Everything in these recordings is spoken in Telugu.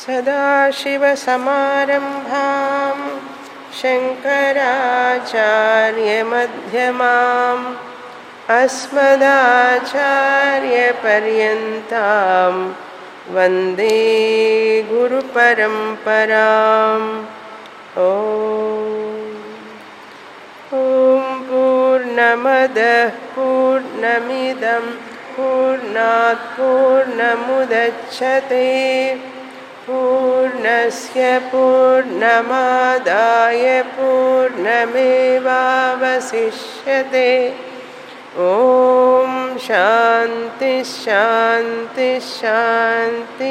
सदाशिवसमारम्भां शङ्कराचार्यमध्यमाम् अस्मदाचार्यपर्यन्तां वन्दे गुरुपरम्पराम् ॐ ॐ पूर्णमदः पूर्णमिदं पूर्णात् पूर्णमुदच्छते पूर्णस्य पूर्णमादाय पूर्णमेवावशिष्यते ॐ శాంతి శాంతి శాంతి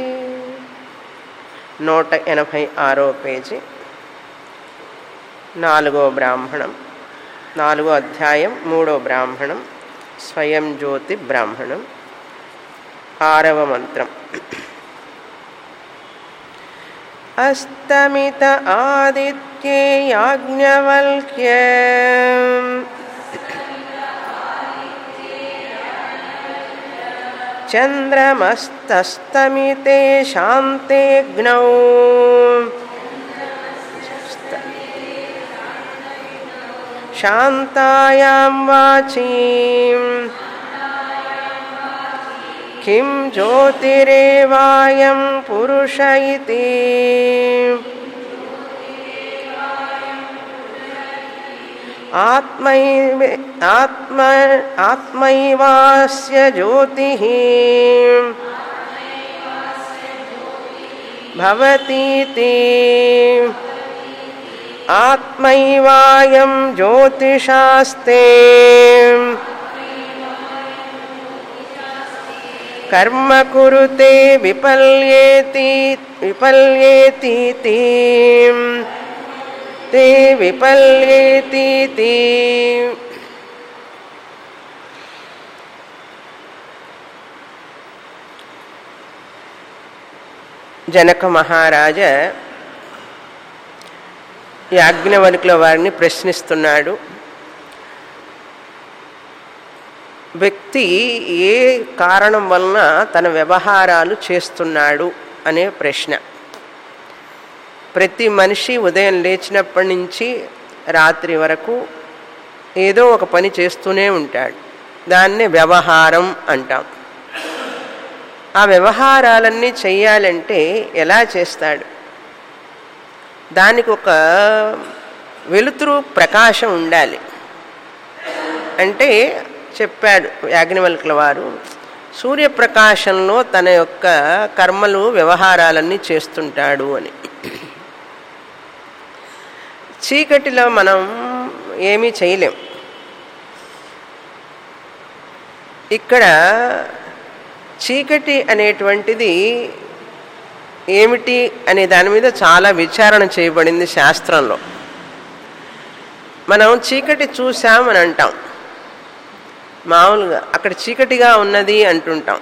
నూట ఎనభై ఆరో పేజీ నాలుగో బ్రాహ్మణం నాలుగో అధ్యాయం మూడో బ్రాహ్మణం స్వయం జ్యోతి బ్రాహ్మణం ఆరవ మంత్రం అస్తమిత ఆదిత్యే యాజ్ఞవల్క్య చంద్రమస్తస్తమితే శాంతేగ్నౌ శాంతాయాం వాచీం కిం జ్యోతిరేవాయం పురుష ఇతి ఆత్మైవ ఆత్మ ఆత్మైవాస్య జ్యోతి భవతీతి ఆత్మైవాయం జ్యోతిషాస్తే కర్మ కురుతే విపల్యేతి విపల్యేతీతి ते విపల్యేతీతి జనక మహారాజ యాజ్ఞవల్కుల వారిని ప్రశ్నిస్తున్నాడు వ్యక్తి ఏ కారణం వలన తన వ్యవహారాలు చేస్తున్నాడు అనే ప్రశ్న ప్రతి మనిషి ఉదయం లేచినప్పటి నుంచి రాత్రి వరకు ఏదో ఒక పని చేస్తూనే ఉంటాడు దాన్నే వ్యవహారం అంటాం ఆ వ్యవహారాలన్నీ చెయ్యాలంటే ఎలా చేస్తాడు దానికి ఒక వెలుతురు ప్రకాశం ఉండాలి అంటే చెప్పాడు యాజ్ఞవల్కుల వారు సూర్యప్రకాశంలో తన యొక్క కర్మలు వ్యవహారాలన్నీ చేస్తుంటాడు అని చీకటిలో మనం ఏమీ చేయలేం ఇక్కడ చీకటి అనేటువంటిది ఏమిటి అనే దాని మీద చాలా విచారణ చేయబడింది శాస్త్రంలో మనం చీకటి చూసామని అంటాం మామూలుగా అక్కడ చీకటిగా ఉన్నది అంటుంటాం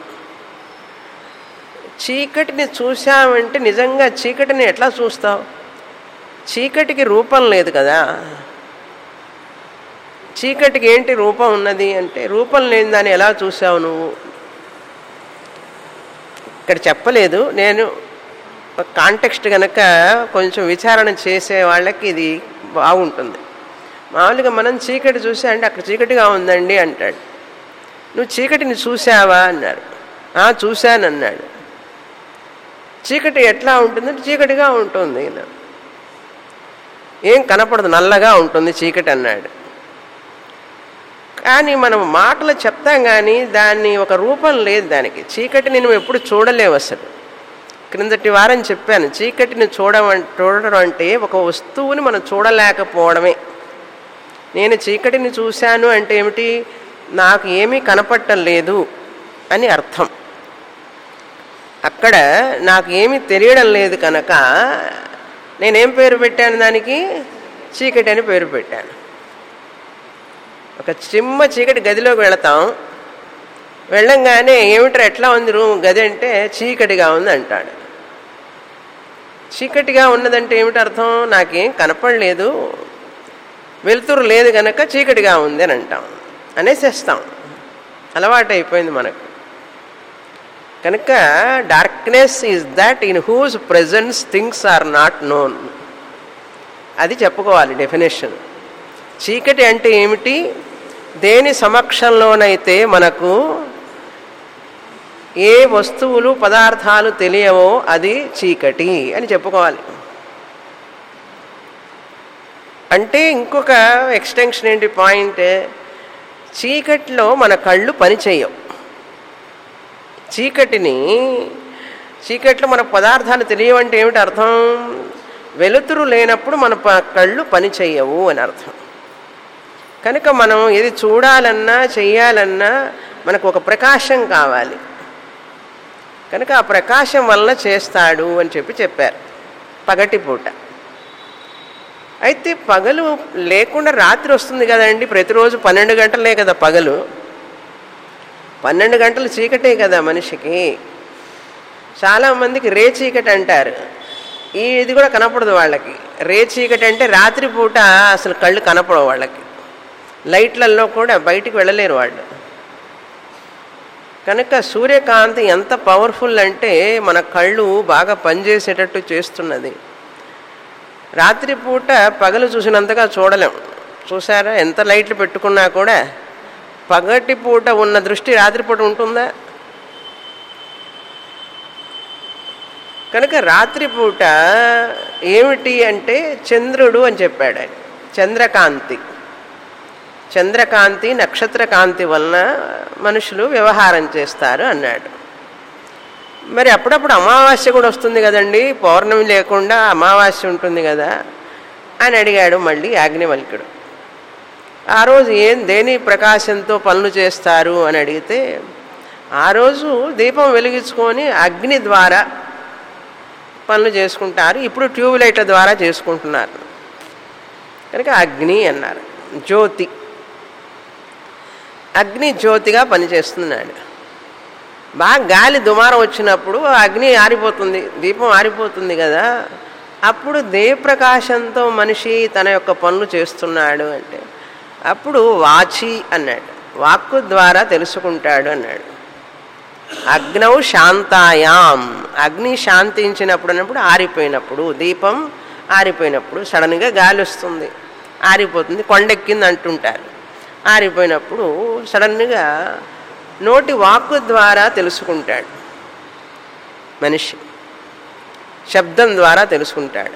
చీకటిని చూసామంటే నిజంగా చీకటిని ఎట్లా చూస్తావు చీకటికి రూపం లేదు కదా చీకటికి ఏంటి రూపం ఉన్నది అంటే రూపం లేని దాన్ని ఎలా చూసావు నువ్వు ఇక్కడ చెప్పలేదు నేను కాంటెక్స్ట్ కనుక కొంచెం విచారణ చేసే వాళ్ళకి ఇది బాగుంటుంది మామూలుగా మనం చీకటి చూసా అంటే అక్కడ చీకటిగా ఉందండి అంటాడు నువ్వు చీకటిని చూసావా అన్నారు చూశానన్నాడు చీకటి ఎట్లా ఉంటుందంటే చీకటిగా ఉంటుంది ఏం కనపడదు నల్లగా ఉంటుంది చీకటి అన్నాడు కానీ మనం మాటలు చెప్తాం కానీ దాన్ని ఒక రూపం లేదు దానికి చీకటిని నువ్వు ఎప్పుడు చూడలేవు అసలు క్రిందటి వారం చెప్పాను చీకటిని చూడడం చూడడం అంటే ఒక వస్తువుని మనం చూడలేకపోవడమే నేను చీకటిని చూశాను అంటే ఏమిటి నాకు ఏమీ కనపడటం లేదు అని అర్థం అక్కడ నాకు ఏమీ తెలియడం లేదు కనుక నేనేం పేరు పెట్టాను దానికి చీకటి అని పేరు పెట్టాను ఒక చిమ్మ చీకటి గదిలోకి వెళతాం వెళ్ళంగానే ఏమిట్రా ఎట్లా ఉంది రూమ్ గది అంటే చీకటిగా ఉంది అంటాడు చీకటిగా ఉన్నదంటే ఏమిటి అర్థం నాకేం కనపడలేదు వెలుతురు లేదు కనుక చీకటిగా ఉంది అని అంటాం అనేసేస్తాం అలవాటు అయిపోయింది మనకు కనుక darkness is that in whose presence things are not known అది చెప్పుకోవాలి డెఫినేషన్ చీకటి అంటే ఏమిటి దేని సమక్షంలోనైతే మనకు ఏ వస్తువులు పదార్థాలు తెలియవో అది చీకటి అని చెప్పుకోవాలి అంటే ఇంకొక ఎక్స్టెన్షన్ ఏంటి పాయింట్ చీకటిలో మన కళ్ళు పనిచేయవు చీకటిని చీకట్లో మన పదార్థాలు తెలియవంటే ఏమిటి అర్థం వెలుతురు లేనప్పుడు మన ప- కళ్ళు పని చేయవు అని అర్థం కనుక మనం ఏది చూడాలన్నా చెయ్యాలన్నా మనకు ఒక ప్రకాశం కావాలి కనుక ఆ ప్రకాశం వలన చేస్తాడు అని చెప్పి చెప్పారు పగటిపూట అయితే పగలు లేకుండా రాత్రి వస్తుంది కదండి ప్రతిరోజు పన్నెండు గంటలే కదా పగలు పన్నెండు గంటలు చీకటే కదా మనిషికి చాలామందికి రే చీకటి అంటారు ఈ ఇది కూడా కనపడదు వాళ్ళకి రే చీకటి అంటే రాత్రిపూట అసలు కళ్ళు కనపడవు వాళ్ళకి లైట్లలో కూడా బయటికి వెళ్ళలేరు వాళ్ళు కనుక సూర్యకాంతి ఎంత పవర్ఫుల్ అంటే మన కళ్ళు బాగా పనిచేసేటట్టు చేస్తున్నది రాత్రిపూట పగలు చూసినంతగా చూడలేం చూసారా ఎంత లైట్లు పెట్టుకున్నా కూడా పగటి పూట ఉన్న దృష్టి రాత్రిపూట ఉంటుందా కనుక రాత్రిపూట ఏమిటి అంటే చంద్రుడు అని చెప్పాడు ఆయన చంద్రకాంతి చంద్రకాంతి నక్షత్రకాంతి వలన మనుషులు వ్యవహారం చేస్తారు అన్నాడు మరి అప్పుడప్పుడు అమావాస్య కూడా వస్తుంది కదండి పౌర్ణమి లేకుండా అమావాస్య ఉంటుంది కదా అని అడిగాడు మళ్ళీ యాజ్ఞవల్కుడు ఆ రోజు ఏం దేని ప్రకాశంతో పనులు చేస్తారు అని అడిగితే ఆ రోజు దీపం వెలిగించుకొని అగ్ని ద్వారా పనులు చేసుకుంటారు ఇప్పుడు ట్యూబ్ లైట్ల ద్వారా చేసుకుంటున్నారు కనుక అగ్ని అన్నారు జ్యోతి అగ్ని జ్యోతిగా పనిచేస్తున్నాడు బాగా గాలి దుమారం వచ్చినప్పుడు ఆ అగ్ని ఆరిపోతుంది దీపం ఆరిపోతుంది కదా అప్పుడు దేవప్రకాశంతో మనిషి తన యొక్క పనులు చేస్తున్నాడు అంటే అప్పుడు వాచి అన్నాడు వాక్కు ద్వారా తెలుసుకుంటాడు అన్నాడు అగ్నౌ శాంతాయాం అగ్ని శాంతించినప్పుడు అన్నప్పుడు ఆరిపోయినప్పుడు దీపం ఆరిపోయినప్పుడు సడన్గా గాలి వస్తుంది ఆరిపోతుంది కొండెక్కింది అంటుంటారు ఆరిపోయినప్పుడు సడన్గా నోటి వాక్కు ద్వారా తెలుసుకుంటాడు మనిషి శబ్దం ద్వారా తెలుసుకుంటాడు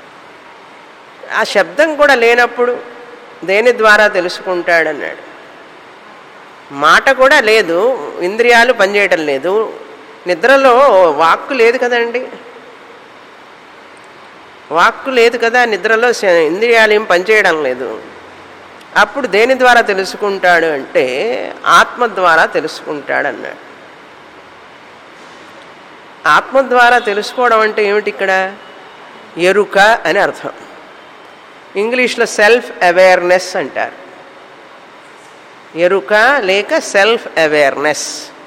ఆ శబ్దం కూడా లేనప్పుడు దేని ద్వారా తెలుసుకుంటాడు అన్నాడు మాట కూడా లేదు ఇంద్రియాలు పనిచేయటం లేదు నిద్రలో వాక్కు లేదు కదండి వాక్కు లేదు కదా నిద్రలో శ- ఇంద్రియాలు ఏం పనిచేయడం లేదు అప్పుడు దేని ద్వారా తెలుసుకుంటాడు అంటే ఆత్మ ద్వారా తెలుసుకుంటాడు అన్నాడు ఆత్మ ద్వారా తెలుసుకోవడం అంటే ఏమిటి ఇక్కడ ఎరుక అని అర్థం ఇంగ్లీష్లో సెల్ఫ్ అవేర్నెస్ అంటారు ఎరుక లేక సెల్ఫ్ అవేర్నెస్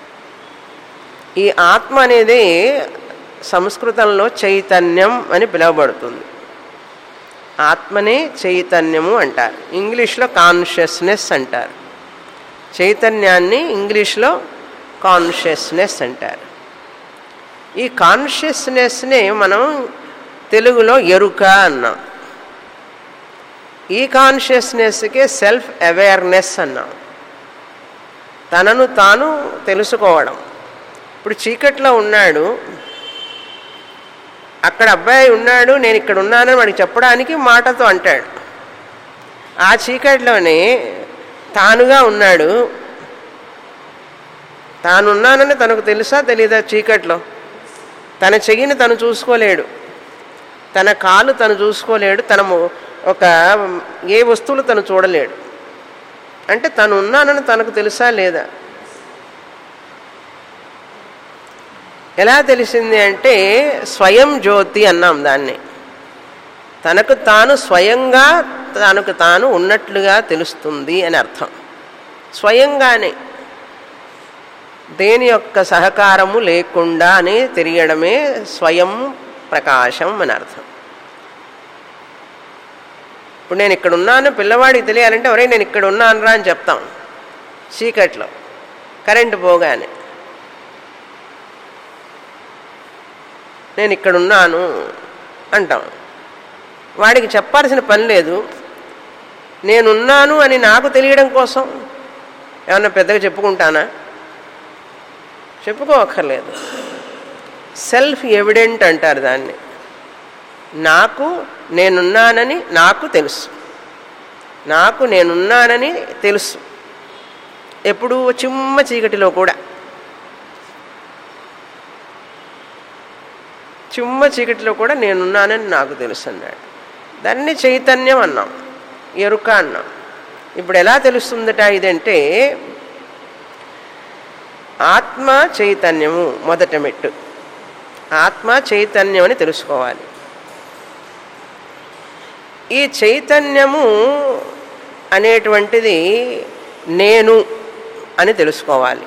ఈ ఆత్మ అనేది సంస్కృతంలో చైతన్యం అని పిలువబడుతుంది ఆత్మనే చైతన్యము అంటారు ఇంగ్లీష్లో కాన్షియస్నెస్ అంటారు చైతన్యాన్ని ఇంగ్లీష్లో కాన్షియస్నెస్ అంటారు ఈ కాన్షియస్నెస్ని మనం తెలుగులో ఎరుక అన్నాం ఈ కాన్షియస్నెస్కే సెల్ఫ్ అవేర్నెస్ అన్నాం తనను తాను తెలుసుకోవడం ఇప్పుడు చీకట్లో ఉన్నాడు అక్కడ అబ్బాయి ఉన్నాడు నేను ఇక్కడ ఉన్నానని వాడికి చెప్పడానికి మాటతో అంటాడు ఆ చీకటిలోనే తానుగా ఉన్నాడు తానున్నానని తనకు తెలుసా తెలీదా చీకట్లో తన చెయ్యిని తను చూసుకోలేడు తన కాలు తను చూసుకోలేడు తన ము- ఒక ఏ వస్తువులు తను చూడలేడు అంటే తను ఉన్నానని తనకు తెలుసా లేదా ఎలా తెలిసింది అంటే స్వయం జ్యోతి అన్నాం దాన్ని తనకు తాను స్వయంగా తనకు తాను ఉన్నట్లుగా తెలుస్తుంది అని అర్థం స్వయంగానే దేని యొక్క సహకారము లేకుండానే తెలియడమే స్వయం ప్రకాశం అని అర్థం ఇప్పుడు నేను ఇక్కడ ఉన్నాను పిల్లవాడికి తెలియాలంటే ఒరే నేను ఇక్కడ ఉన్నాను రా అని చెప్తాం చీకట్లో కరెంటు పోగానే నేను ఇక్కడున్నాను అంటాం వాడికి చెప్పాల్సిన పని లేదు నేనున్నాను అని నాకు తెలియడం కోసం ఏమన్నా పెద్దగా చెప్పుకుంటానా చెప్పుకోవక్కర్లేదు సెల్ఫ్ ఎవిడెంట్ అంటారు దాన్ని నాకు నేనున్నానని నాకు తెలుసు నాకు నేనున్నానని తెలుసు ఎప్పుడు చిమ్మ చీకటిలో కూడా చిమ్మ చీకటిలో కూడా నేనున్నానని నాకు తెలుసు అన్నాడు దాన్ని చైతన్యం అన్నాం ఎరుక అన్నాం ఇప్పుడు ఎలా తెలుస్తుందట ఇదంటే ఆత్మ చైతన్యము మొదట మెట్టు ఆత్మ చైతన్యం అని తెలుసుకోవాలి ఈ చైతన్యము అనేటువంటిది నేను అని తెలుసుకోవాలి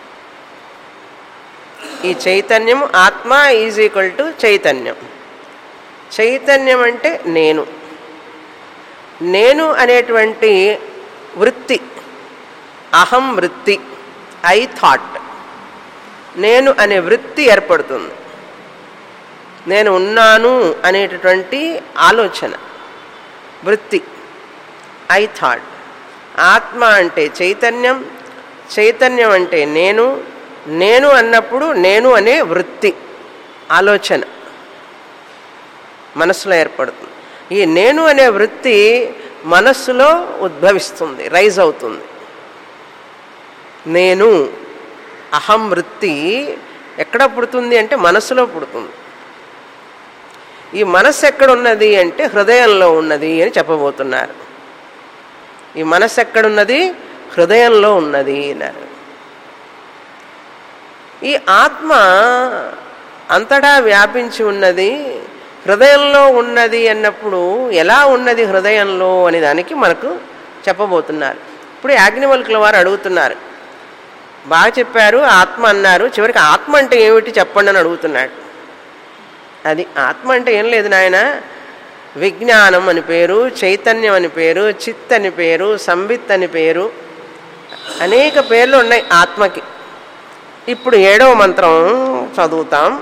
ఈ చైతన్యము ఆత్మ ఈజ్ ఈక్వల్ టు చైతన్యం చైతన్యం అంటే నేను నేను అనేటువంటి వృత్తి అహం వృత్తి ఐ థాట్ నేను అనే వృత్తి ఏర్పడుతుంది నేను ఉన్నాను అనేటటువంటి ఆలోచన వృత్తి ఐ థాట్ ఆత్మ అంటే చైతన్యం చైతన్యం అంటే నేను నేను అన్నప్పుడు నేను అనే వృత్తి ఆలోచన మనస్సులో ఏర్పడుతుంది ఈ నేను అనే వృత్తి మనస్సులో ఉద్భవిస్తుంది రైజ్ అవుతుంది నేను అహం వృత్తి ఎక్కడ పుడుతుంది అంటే మనస్సులో పుడుతుంది ఈ మనస్సు ఎక్కడున్నది అంటే హృదయంలో ఉన్నది అని చెప్పబోతున్నారు ఈ మనస్సు ఎక్కడున్నది హృదయంలో ఉన్నది అన్నారు ఈ ఆత్మ అంతటా వ్యాపించి ఉన్నది హృదయంలో ఉన్నది అన్నప్పుడు ఎలా ఉన్నది హృదయంలో అని దానికి మనకు చెప్పబోతున్నారు ఇప్పుడు యాజ్ఞవల్కుల వారు అడుగుతున్నారు బాగా చెప్పారు ఆత్మ అన్నారు చివరికి ఆత్మ అంటే ఏమిటి చెప్పండి అని అడుగుతున్నాడు అది ఆత్మ అంటే ఏం లేదు నాయన విజ్ఞానం అని పేరు చైతన్యం అని పేరు చిత్ అని పేరు సంబిత్ అని పేరు అనేక పేర్లు ఉన్నాయి ఆత్మకి ఇప్పుడు ఏడవ మంత్రం చదువుతాం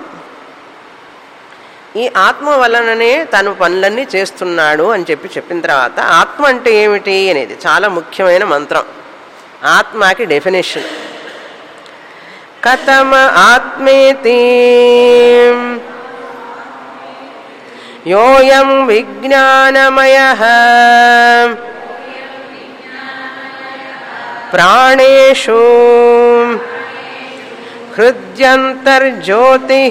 ఈ ఆత్మ వలననే తను పనులన్నీ చేస్తున్నాడు అని చెప్పి చెప్పిన తర్వాత ఆత్మ అంటే ఏమిటి అనేది చాలా ముఖ్యమైన మంత్రం ఆత్మకి డెఫినేషన్ కథమ ఆత్మేతి యోయం విజ్ఞానమయ ప్రాణేషు హృద్యంతర్జ్యోతి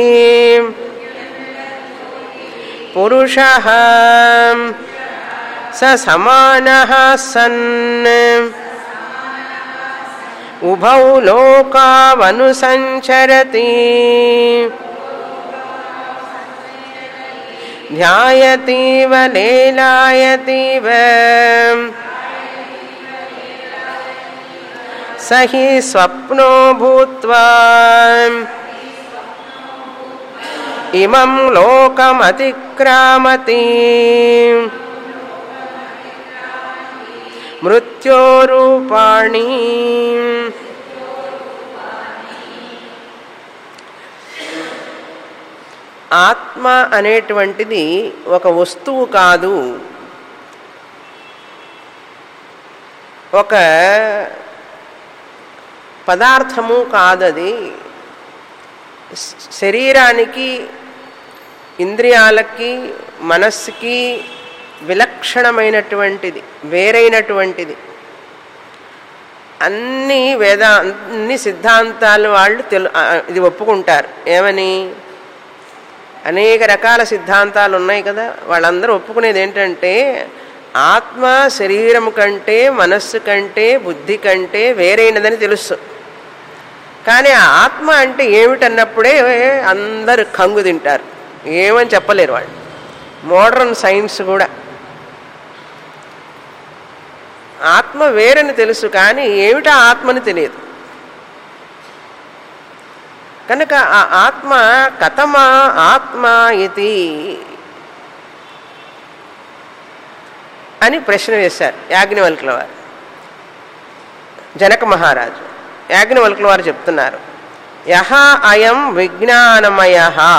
పురుష స సమాన సన్ ఉభౌ లోకావనుసంచరతి ధ్యాయతీవ లేలాయతీవ సహి స్వప్నో భూత్వా ఇమం లోకమతిక్రామతి మృత్యోరూపాణి ఆత్మ అనేటువంటిది ఒక వస్తువు కాదు ఒక పదార్థము కాదది శరీరానికి ఇంద్రియాలకి మనస్సుకి విలక్షణమైనటువంటిది వేరైనటువంటిది అన్ని వేద అన్ని సిద్ధాంతాలు వాళ్ళు తెలు ఇది ఒప్పుకుంటారు ఏమని అనేక రకాల సిద్ధాంతాలు ఉన్నాయి కదా వాళ్ళందరూ ఒప్పుకునేది ఏంటంటే ఆత్మ శరీరం కంటే మనస్సు కంటే బుద్ధి కంటే వేరైనదని తెలుసు కానీ ఆ ఆత్మ అంటే ఏమిటన్నప్పుడే అందరు కంగు తింటారు ఏమని చెప్పలేరు వాళ్ళు మోడర్న్ సైన్స్ కూడా ఆత్మ వేరని తెలుసు కానీ ఏమిటా ఆత్మని తెలియదు కనుక ఆ ఆత్మ కథమా ఆత్మ ఇది అని ప్రశ్న వేశారు యాజ్ఞవల్కుల వారు జనక మహారాజు యాజ్ఞవల్కుల వారు చెప్తున్నారు యహ అయం విజ్ఞానమయ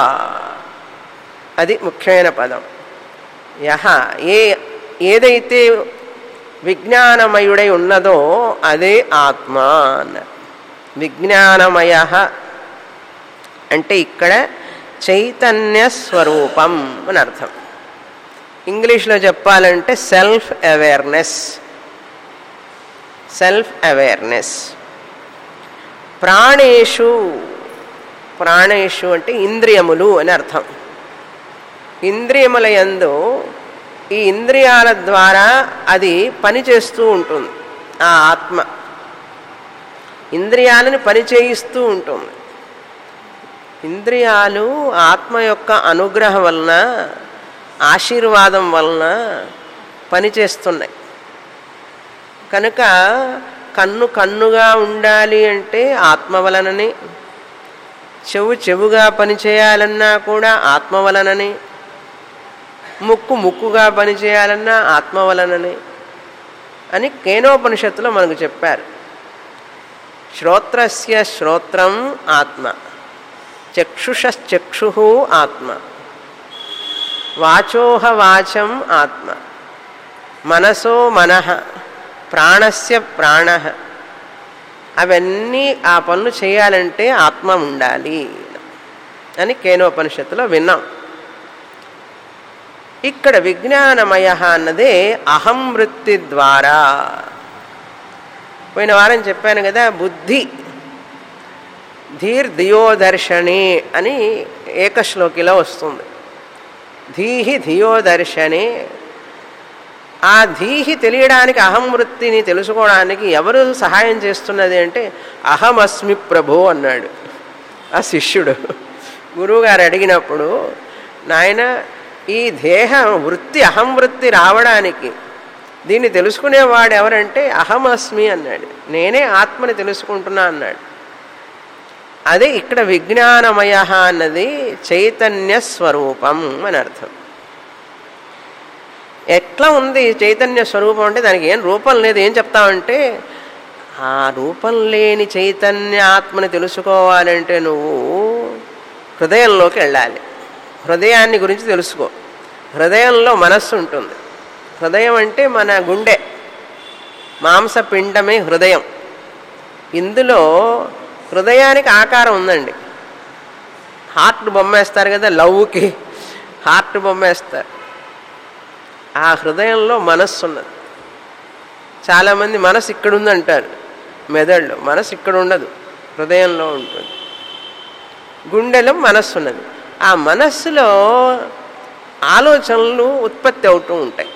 అది ముఖ్యమైన పదం యహ ఏ ఏదైతే విజ్ఞానమయుడై ఉన్నదో అదే ఆత్మ అన్నారు విజ్ఞానమయ అంటే ఇక్కడ చైతన్య స్వరూపం అని అర్థం ఇంగ్లీష్లో చెప్పాలంటే సెల్ఫ్ అవేర్నెస్ సెల్ఫ్ అవేర్నెస్ ప్రాణేషు ప్రాణేషు అంటే ఇంద్రియములు అని అర్థం ఇంద్రియముల యందు ఈ ఇంద్రియాల ద్వారా అది పనిచేస్తూ ఉంటుంది ఆ ఆత్మ ఇంద్రియాలను పనిచేయిస్తూ ఉంటుంది ఇంద్రియాలు ఆత్మ యొక్క అనుగ్రహం వలన ఆశీర్వాదం వలన పనిచేస్తున్నాయి కనుక కన్ను కన్నుగా ఉండాలి అంటే ఆత్మ వలనని చెవు చెవుగా పనిచేయాలన్నా కూడా ఆత్మ వలనని ముక్కు ముక్కుగా పనిచేయాలన్నా ఆత్మ వలనని అని కేనోపనిషత్తులో మనకు చెప్పారు శ్రోత్రస్య శ్రోత్రం ఆత్మ చక్షుషశ్చక్షు ఆత్మ వాచోహ వాచం ఆత్మ మనసో మనః ప్రాణస్య ప్రాణ అవన్నీ ఆ పనులు చేయాలంటే ఆత్మ ఉండాలి అని కేనోపనిషత్తులో విన్నాం ఇక్కడ విజ్ఞానమయ అన్నదే అహం వృత్తి ద్వారా పోయిన వారం చెప్పాను కదా బుద్ధి ధీర్ ధియోదర్శని అని ఏకశ్లోకిలో వస్తుంది ధీహి ధియోదర్శని ఆ ధీహి తెలియడానికి అహం వృత్తిని తెలుసుకోవడానికి ఎవరు సహాయం చేస్తున్నది అంటే అహమస్మి ప్రభో అన్నాడు ఆ శిష్యుడు గురువుగారు అడిగినప్పుడు నాయన ఈ దేహ వృత్తి అహం వృత్తి రావడానికి దీన్ని తెలుసుకునేవాడు ఎవరంటే అహమస్మి అన్నాడు నేనే ఆత్మని తెలుసుకుంటున్నా అన్నాడు అదే ఇక్కడ విజ్ఞానమయ అన్నది చైతన్య స్వరూపం అని అర్థం ఎట్లా ఉంది చైతన్య స్వరూపం అంటే దానికి ఏం రూపం లేదు ఏం చెప్తావంటే ఆ రూపం లేని చైతన్య ఆత్మని తెలుసుకోవాలంటే నువ్వు హృదయంలోకి వెళ్ళాలి హృదయాన్ని గురించి తెలుసుకో హృదయంలో మనస్సు ఉంటుంది హృదయం అంటే మన గుండె మాంసపిండమే హృదయం ఇందులో హృదయానికి ఆకారం ఉందండి హార్ట్ బొమ్మ వేస్తారు కదా లవ్కి హార్ట్ బొమ్మ వేస్తారు ఆ హృదయంలో మనస్సు ఉన్నది చాలామంది మనసు ఇక్కడ ఉందంటారు మెదడులో మనసు ఇక్కడ ఉండదు హృదయంలో ఉంటుంది గుండెలో మనస్సు ఉన్నది ఆ మనస్సులో ఆలోచనలు ఉత్పత్తి అవుతూ ఉంటాయి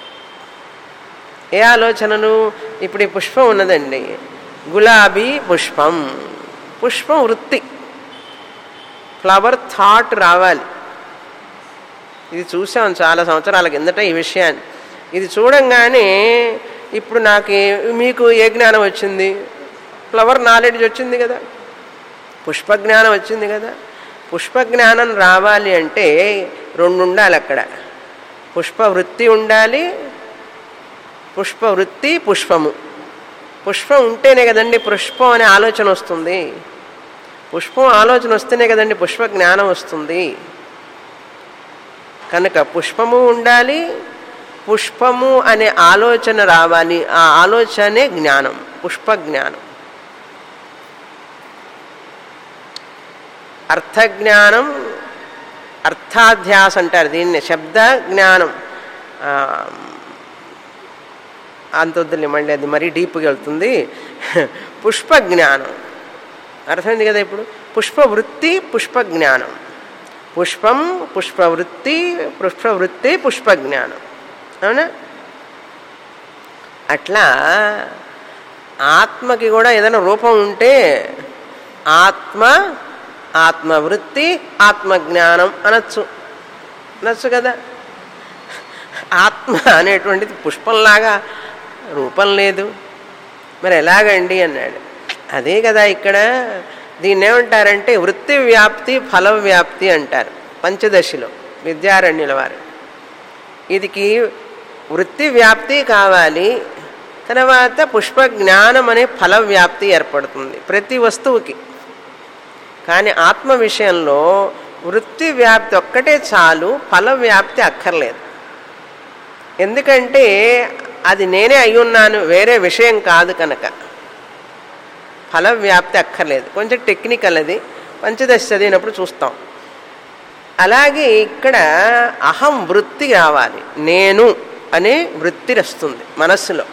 ఏ ఆలోచనలు ఇప్పుడు ఈ పుష్పం ఉన్నదండి గులాబీ పుష్పం పుష్పం వృత్తి ఫ్లవర్ థాట్ రావాలి ఇది చూసాం చాలా సంవత్సరాల కిందట ఈ విషయాన్ని ఇది చూడంగానే ఇప్పుడు నాకు మీకు ఏ జ్ఞానం వచ్చింది ఫ్లవర్ నాలెడ్జ్ వచ్చింది కదా పుష్పజ్ఞానం వచ్చింది కదా పుష్పజ్ఞానం రావాలి అంటే రెండు ఉండాలి అక్కడ పుష్పవృత్తి ఉండాలి పుష్పవృత్తి పుష్పము పుష్పం ఉంటేనే కదండి పుష్పం అనే ఆలోచన వస్తుంది పుష్పం ఆలోచన వస్తేనే కదండి పుష్ప జ్ఞానం వస్తుంది కనుక పుష్పము ఉండాలి పుష్పము అనే ఆలోచన రావాలి ఆ ఆలోచనే జ్ఞానం పుష్ప జ్ఞానం అర్థజ్ఞానం అర్థాధ్యాస అంటారు దీన్ని శబ్ద జ్ఞానం అంతొద్దులే మళ్ళీ అది మరీ డీప్గా వెళ్తుంది పుష్ప జ్ఞానం అర్థమైంది కదా ఇప్పుడు పుష్పవృత్తి పుష్ప జ్ఞానం పుష్పం పుష్పవృత్తి పుష్పవృత్తి పుష్ప జ్ఞానం అవునా అట్లా ఆత్మకి కూడా ఏదైనా రూపం ఉంటే ఆత్మ ఆత్మవృత్తి ఆత్మజ్ఞానం అనొచ్చు అనొచ్చు కదా ఆత్మ అనేటువంటిది పుష్పంలాగా రూపం లేదు మరి ఎలాగండి అన్నాడు అదే కదా ఇక్కడ దీన్ని ఏమంటారంటే వృత్తి వ్యాప్తి ఫల వ్యాప్తి అంటారు పంచదశిలో విద్యారణ్యుల వారు ఇదికి వృత్తి వ్యాప్తి కావాలి తర్వాత పుష్ప జ్ఞానం అనే ఫల వ్యాప్తి ఏర్పడుతుంది ప్రతి వస్తువుకి కానీ ఆత్మ విషయంలో వృత్తి వ్యాప్తి ఒక్కటే చాలు ఫల వ్యాప్తి అక్కర్లేదు ఎందుకంటే అది నేనే అయ్యున్నాను వేరే విషయం కాదు కనుక ఫల వ్యాప్తి అక్కర్లేదు కొంచెం టెక్నికల్ అది పంచదశ చదివినప్పుడు చూస్తాం అలాగే ఇక్కడ అహం వృత్తి రావాలి నేను అనే వృత్తి వస్తుంది మనస్సులో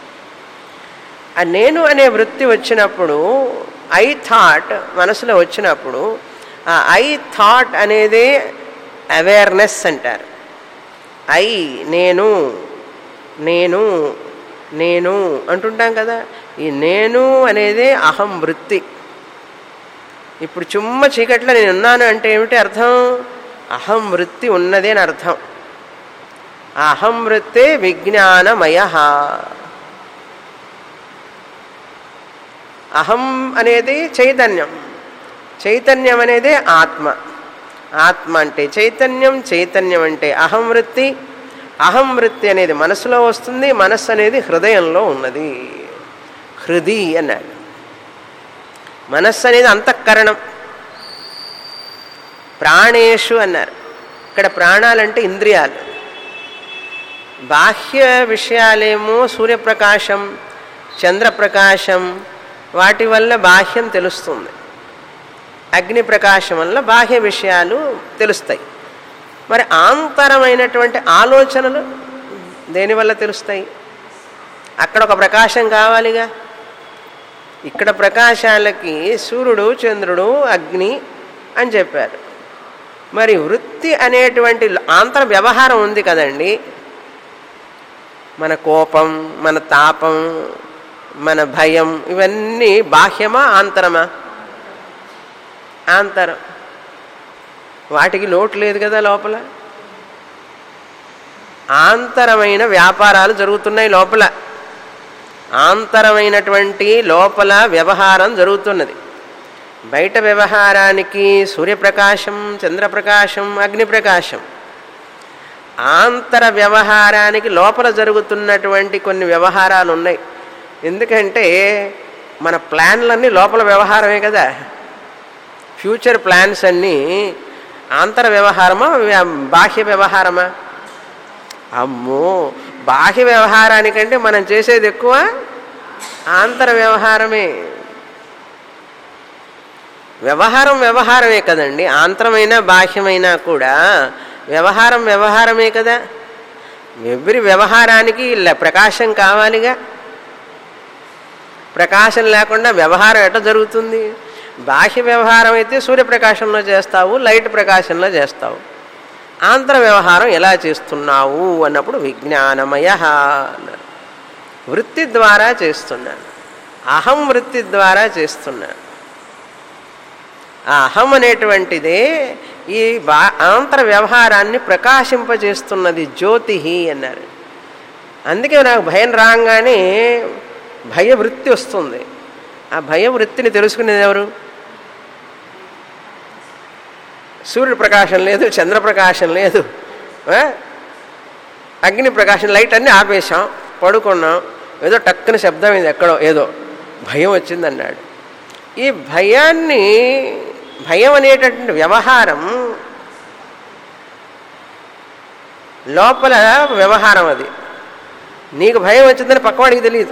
ఆ నేను అనే వృత్తి వచ్చినప్పుడు ఐ థాట్ మనసులో వచ్చినప్పుడు ఆ ఐ థాట్ అనేది అవేర్నెస్ అంటారు ఐ నేను నేను నేను అంటుంటాం కదా ఈ నేను అనేది అహం వృత్తి ఇప్పుడు చుమ్మ చీకట్లో నేను ఉన్నాను అంటే ఏమిటి అర్థం అహం వృత్తి ఉన్నది అని అర్థం ఆ అహం వృత్తే విజ్ఞానమయ అహం అనేది చైతన్యం చైతన్యం అనేది ఆత్మ ఆత్మ అంటే చైతన్యం చైతన్యం అంటే అహం వృత్తి అహం వృత్తి అనేది మనసులో వస్తుంది మనస్సు అనేది హృదయంలో ఉన్నది హృది అన్నాడు మనస్సు అనేది అంతఃకరణం ప్రాణేషు అన్నారు ఇక్కడ ప్రాణాలంటే ఇంద్రియాలు బాహ్య విషయాలేమో సూర్యప్రకాశం చంద్రప్రకాశం వాటి వల్ల బాహ్యం తెలుస్తుంది అగ్ని ప్రకాశం వల్ల బాహ్య విషయాలు తెలుస్తాయి మరి ఆంతరమైనటువంటి ఆలోచనలు దేనివల్ల తెలుస్తాయి అక్కడ ఒక ప్రకాశం కావాలిగా ఇక్కడ ప్రకాశాలకి సూర్యుడు చంద్రుడు అగ్ని అని చెప్పారు మరి వృత్తి అనేటువంటి ఆంతర వ్యవహారం ఉంది కదండి మన కోపం మన తాపం మన భయం ఇవన్నీ బాహ్యమా ఆంతరమా ఆంతరం వాటికి లోటు లేదు కదా లోపల ఆంతరమైన వ్యాపారాలు జరుగుతున్నాయి లోపల ఆంతరమైనటువంటి లోపల వ్యవహారం జరుగుతున్నది బయట వ్యవహారానికి సూర్యప్రకాశం చంద్రప్రకాశం అగ్నిప్రకాశం ఆంతర వ్యవహారానికి లోపల జరుగుతున్నటువంటి కొన్ని వ్యవహారాలు ఉన్నాయి ఎందుకంటే మన ప్లాన్లన్నీ లోపల వ్యవహారమే కదా ఫ్యూచర్ ప్లాన్స్ అన్నీ ఆంతర వ్యవహారమా బాహ్య వ్యవహారమా అమ్మో బాహ్య వ్యవహారానికంటే మనం చేసేది ఎక్కువ ఆంతర వ్యవహారమే వ్యవహారం వ్యవహారమే కదండి ఆంతరమైన బాహ్యమైనా కూడా వ్యవహారం వ్యవహారమే కదా ఎవరి వ్యవహారానికి ప్రకాశం కావాలిగా ప్రకాశం లేకుండా వ్యవహారం ఎట్లా జరుగుతుంది బాహ్య వ్యవహారం అయితే సూర్యప్రకాశంలో చేస్తావు లైట్ ప్రకాశంలో చేస్తావు ఆంతర వ్యవహారం ఎలా చేస్తున్నావు అన్నప్పుడు విజ్ఞానమయ అన్నారు వృత్తి ద్వారా చేస్తున్నాను అహం వృత్తి ద్వారా చేస్తున్నాను ఆ అహం అనేటువంటిదే ఈ బా ఆంతర వ్యవహారాన్ని ప్రకాశింపజేస్తున్నది జ్యోతి అన్నారు అందుకే నాకు భయం రాగానే భయవృత్తి వస్తుంది ఆ భయవృత్తిని తెలుసుకునేది ఎవరు సూర్యుడు ప్రకాశం లేదు చంద్రప్రకాశం లేదు అగ్ని ప్రకాశం లైట్ అన్నీ ఆపేశాం పడుకున్నాం ఏదో టక్కున శబ్దం ఇది ఎక్కడో ఏదో భయం వచ్చిందన్నాడు ఈ భయాన్ని భయం అనేటటువంటి వ్యవహారం లోపల వ్యవహారం అది నీకు భయం వచ్చిందని పక్కవాడికి తెలియదు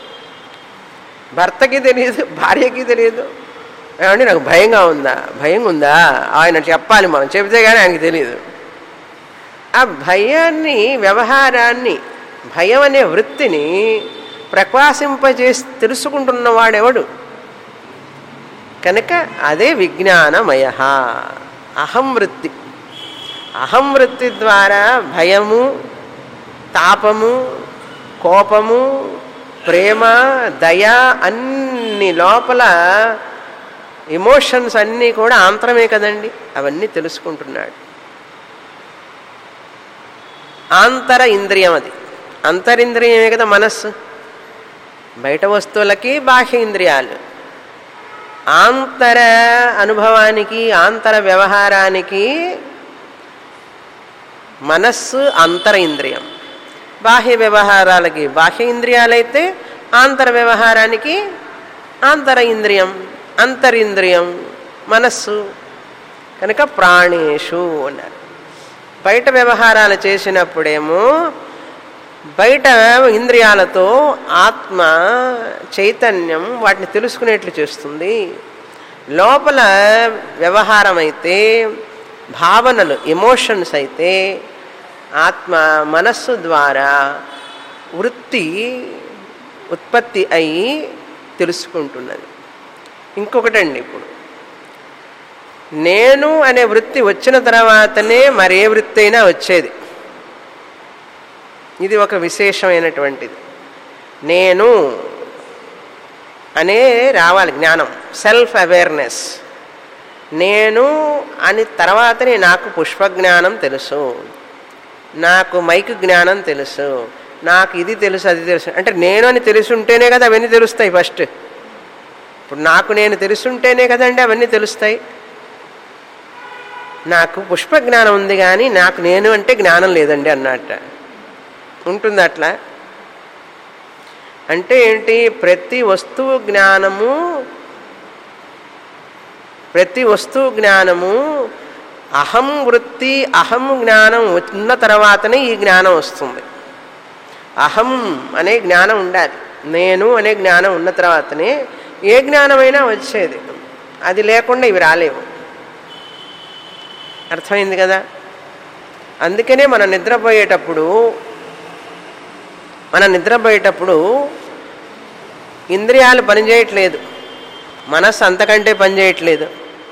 భర్తకి తెలియదు భార్యకి తెలియదు ఏమండి నాకు భయంగా ఉందా భయం ఉందా ఆయన చెప్పాలి మనం చెబితే కానీ ఆయనకి తెలియదు ఆ భయాన్ని వ్యవహారాన్ని భయం అనే వృత్తిని ప్రకాశింపజేసి తెలుసుకుంటున్నవాడెవడు కనుక అదే విజ్ఞానమయ అహం వృత్తి అహం వృత్తి ద్వారా భయము తాపము కోపము ప్రేమ దయ అన్ని లోపల ఎమోషన్స్ అన్నీ కూడా ఆంతరమే కదండి అవన్నీ తెలుసుకుంటున్నాడు ఆంతర ఇంద్రియం అది అంతరింద్రియమే కదా మనస్సు బయట వస్తువులకి బాహ్య ఇంద్రియాలు ఆంతర అనుభవానికి ఆంతర వ్యవహారానికి మనస్సు అంతర ఇంద్రియం బాహ్య వ్యవహారాలకి బాహ్య ఇంద్రియాలైతే ఆంతర వ్యవహారానికి ఆంతర ఇంద్రియం అంతరింద్రియం మనస్సు కనుక ప్రాణేషు అన్నారు బయట వ్యవహారాలు చేసినప్పుడేమో బయట ఇంద్రియాలతో ఆత్మ చైతన్యం వాటిని తెలుసుకునేట్లు చేస్తుంది లోపల వ్యవహారం అయితే భావనలు ఎమోషన్స్ అయితే ఆత్మ మనస్సు ద్వారా వృత్తి ఉత్పత్తి అయి తెలుసుకుంటున్నది ఇంకొకటండి ఇప్పుడు నేను అనే వృత్తి వచ్చిన తర్వాతనే మరే వృత్తి అయినా వచ్చేది ఇది ఒక విశేషమైనటువంటిది నేను అనే రావాలి జ్ఞానం సెల్ఫ్ అవేర్నెస్ నేను అని తర్వాతనే నాకు పుష్ప జ్ఞానం తెలుసు నాకు మైక్ జ్ఞానం తెలుసు నాకు ఇది తెలుసు అది తెలుసు అంటే నేను అని తెలుసుంటేనే కదా అవన్నీ తెలుస్తాయి ఫస్ట్ ఇప్పుడు నాకు నేను తెలుసుంటేనే కదండి అవన్నీ తెలుస్తాయి నాకు పుష్ప జ్ఞానం ఉంది కానీ నాకు నేను అంటే జ్ఞానం లేదండి అన్నట్ట ఉంటుంది అట్లా అంటే ఏంటి ప్రతి వస్తువు జ్ఞానము ప్రతి వస్తువు జ్ఞానము అహం వృత్తి అహం జ్ఞానం ఉన్న తర్వాతనే ఈ జ్ఞానం వస్తుంది అహం అనే జ్ఞానం ఉండాలి నేను అనే జ్ఞానం ఉన్న తర్వాతనే ఏ జ్ఞానమైనా వచ్చేది అది లేకుండా ఇవి రాలేవు అర్థమైంది కదా అందుకనే మనం నిద్రపోయేటప్పుడు మనం నిద్రపోయేటప్పుడు ఇంద్రియాలు పనిచేయట్లేదు మనస్సు అంతకంటే పనిచేయట్లేదు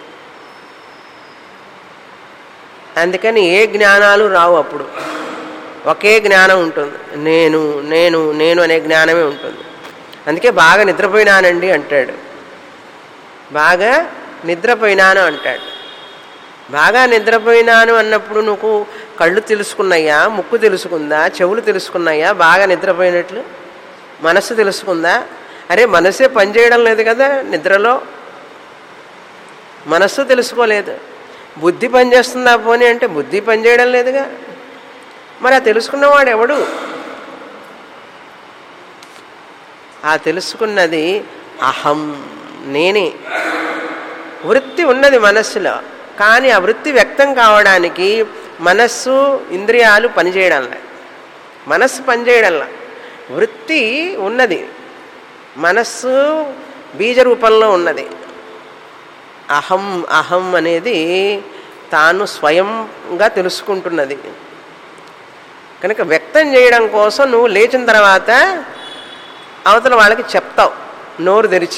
అందుకని ఏ జ్ఞానాలు రావు అప్పుడు ఒకే జ్ఞానం ఉంటుంది నేను నేను నేను అనే జ్ఞానమే ఉంటుంది అందుకే బాగా నిద్రపోయినానండి అంటాడు బాగా నిద్రపోయినాను అంటాడు బాగా నిద్రపోయినాను అన్నప్పుడు నువ్వు కళ్ళు తెలుసుకున్నాయా ముక్కు తెలుసుకుందా చెవులు తెలుసుకున్నాయా బాగా నిద్రపోయినట్లు మనస్సు తెలుసుకుందా అరే మనసే పనిచేయడం లేదు కదా నిద్రలో మనస్సు తెలుసుకోలేదు బుద్ధి పనిచేస్తుందా పోనీ అంటే బుద్ధి పనిచేయడం లేదుగా మరి ఆ తెలుసుకున్నవాడు ఎవడు ఆ తెలుసుకున్నది అహం నేనే వృత్తి ఉన్నది మనస్సులో కానీ ఆ వృత్తి వ్యక్తం కావడానికి మనస్సు ఇంద్రియాలు పనిచేయడంలా మనస్సు పనిచేయడంలా వృత్తి ఉన్నది మనస్సు బీజ రూపంలో ఉన్నది అహం అహం అనేది తాను స్వయంగా తెలుసుకుంటున్నది కనుక వ్యక్తం చేయడం కోసం నువ్వు లేచిన తర్వాత అవతల వాళ్ళకి చెప్తావు నోరు తెరిచి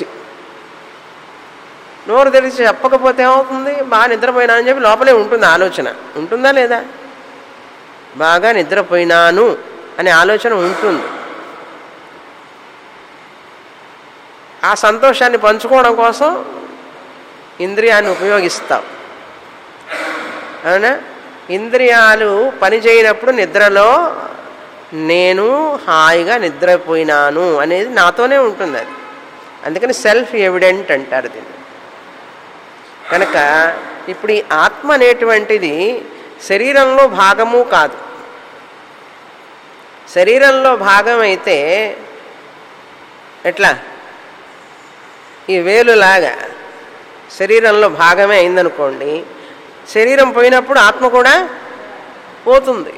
నోరు తెరిచి చెప్పకపోతే ఏమవుతుంది బాగా నిద్రపోయినా అని చెప్పి లోపలే ఉంటుంది ఆలోచన ఉంటుందా లేదా బాగా నిద్రపోయినాను అనే ఆలోచన ఉంటుంది ఆ సంతోషాన్ని పంచుకోవడం కోసం ఇంద్రియాన్ని ఉపయోగిస్తాం అవునా ఇంద్రియాలు పనిచేయనప్పుడు నిద్రలో నేను హాయిగా నిద్రపోయినాను అనేది నాతోనే ఉంటుంది అది అందుకని సెల్ఫ్ ఎవిడెంట్ అంటారు దీన్ని కనుక ఇప్పుడు ఈ ఆత్మ అనేటువంటిది శరీరంలో భాగము కాదు శరీరంలో భాగం అయితే ఎట్లా ఈ వేలులాగా శరీరంలో భాగమే అయిందనుకోండి శరీరం పోయినప్పుడు ఆత్మ కూడా పోతుంది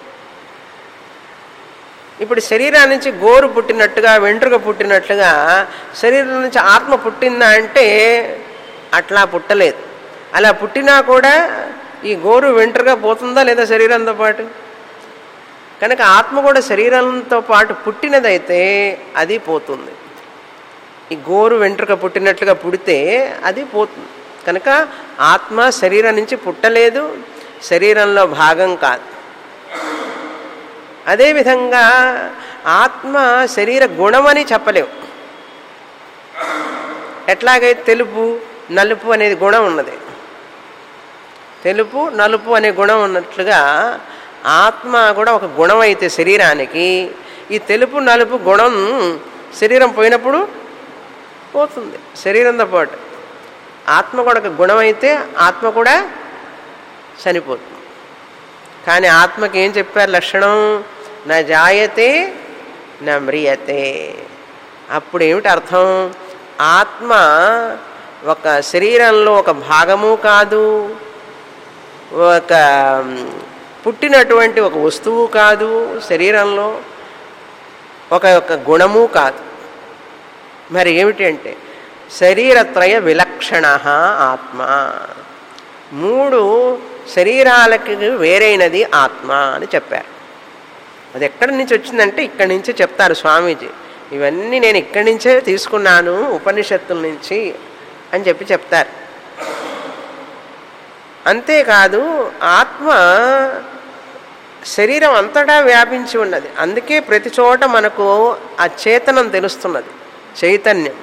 ఇప్పుడు శరీరం నుంచి గోరు పుట్టినట్టుగా వెంట్రుక పుట్టినట్లుగా శరీరం నుంచి ఆత్మ పుట్టిందా అంటే అట్లా పుట్టలేదు అలా పుట్టినా కూడా ఈ గోరు వెంట్రుగా పోతుందా లేదా శరీరంతో పాటు కనుక ఆత్మ కూడా శరీరంతో పాటు పుట్టినదైతే అది పోతుంది ఈ గోరు వెంట్రుక పుట్టినట్లుగా పుడితే అది పోతుంది కనుక ఆత్మ శరీరం నుంచి పుట్టలేదు శరీరంలో భాగం కాదు అదేవిధంగా ఆత్మ శరీర గుణమని చెప్పలేవు ఎట్లాగైతే తెలుపు నలుపు అనేది గుణం ఉన్నది తెలుపు నలుపు అనే గుణం ఉన్నట్లుగా ఆత్మ కూడా ఒక గుణం అయితే శరీరానికి ఈ తెలుపు నలుపు గుణం శరీరం పోయినప్పుడు పోతుంది శరీరంతో పాటు ఆత్మ కూడా ఒక గుణం అయితే ఆత్మ కూడా చనిపోతుంది కానీ ఆత్మకి ఏం చెప్పారు లక్షణం నా జాయతే నా మ్రియతే అప్పుడు ఏమిటి అర్థం ఆత్మ ఒక శరీరంలో ఒక భాగము కాదు ఒక మ్, పుట్టినటువంటి ఒక వస్తువు కాదు శరీరంలో ఒక ఒక గుణము కాదు మరి ఏమిటి అంటే శరీరత్రయ విలక్షణ ఆత్మ మూడు శరీరాలకి వేరైనది ఆత్మ అని చెప్పారు అది ఎక్కడి నుంచి వచ్చిందంటే ఇక్కడి నుంచే చెప్తారు స్వామీజీ ఇవన్నీ నేను ఇక్కడి నుంచే తీసుకున్నాను ఉపనిషత్తుల నుంచి అని చెప్పి చెప్తారు అంతేకాదు ఆత్మ శరీరం అంతటా వ్యాపించి ఉన్నది అందుకే ప్రతి చోట మనకు ఆ చేతనం తెలుస్తున్నది చైతన్యం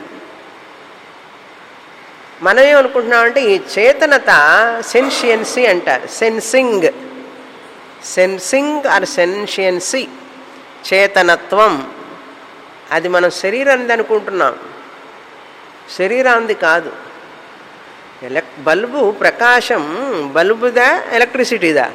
మనం ఏమనుకుంటున్నామంటే ఈ చేతనత సెన్షియన్సీ అంటారు సెన్సింగ్ సెన్సింగ్ ఆర్ సెన్షియన్సీ చేతనత్వం అది మనం శరీరాన్ని అనుకుంటున్నాం శరీరాంది కాదు ఎలక్ బల్బు ప్రకాశం బల్బుదా ఎలక్ట్రిసిటీదా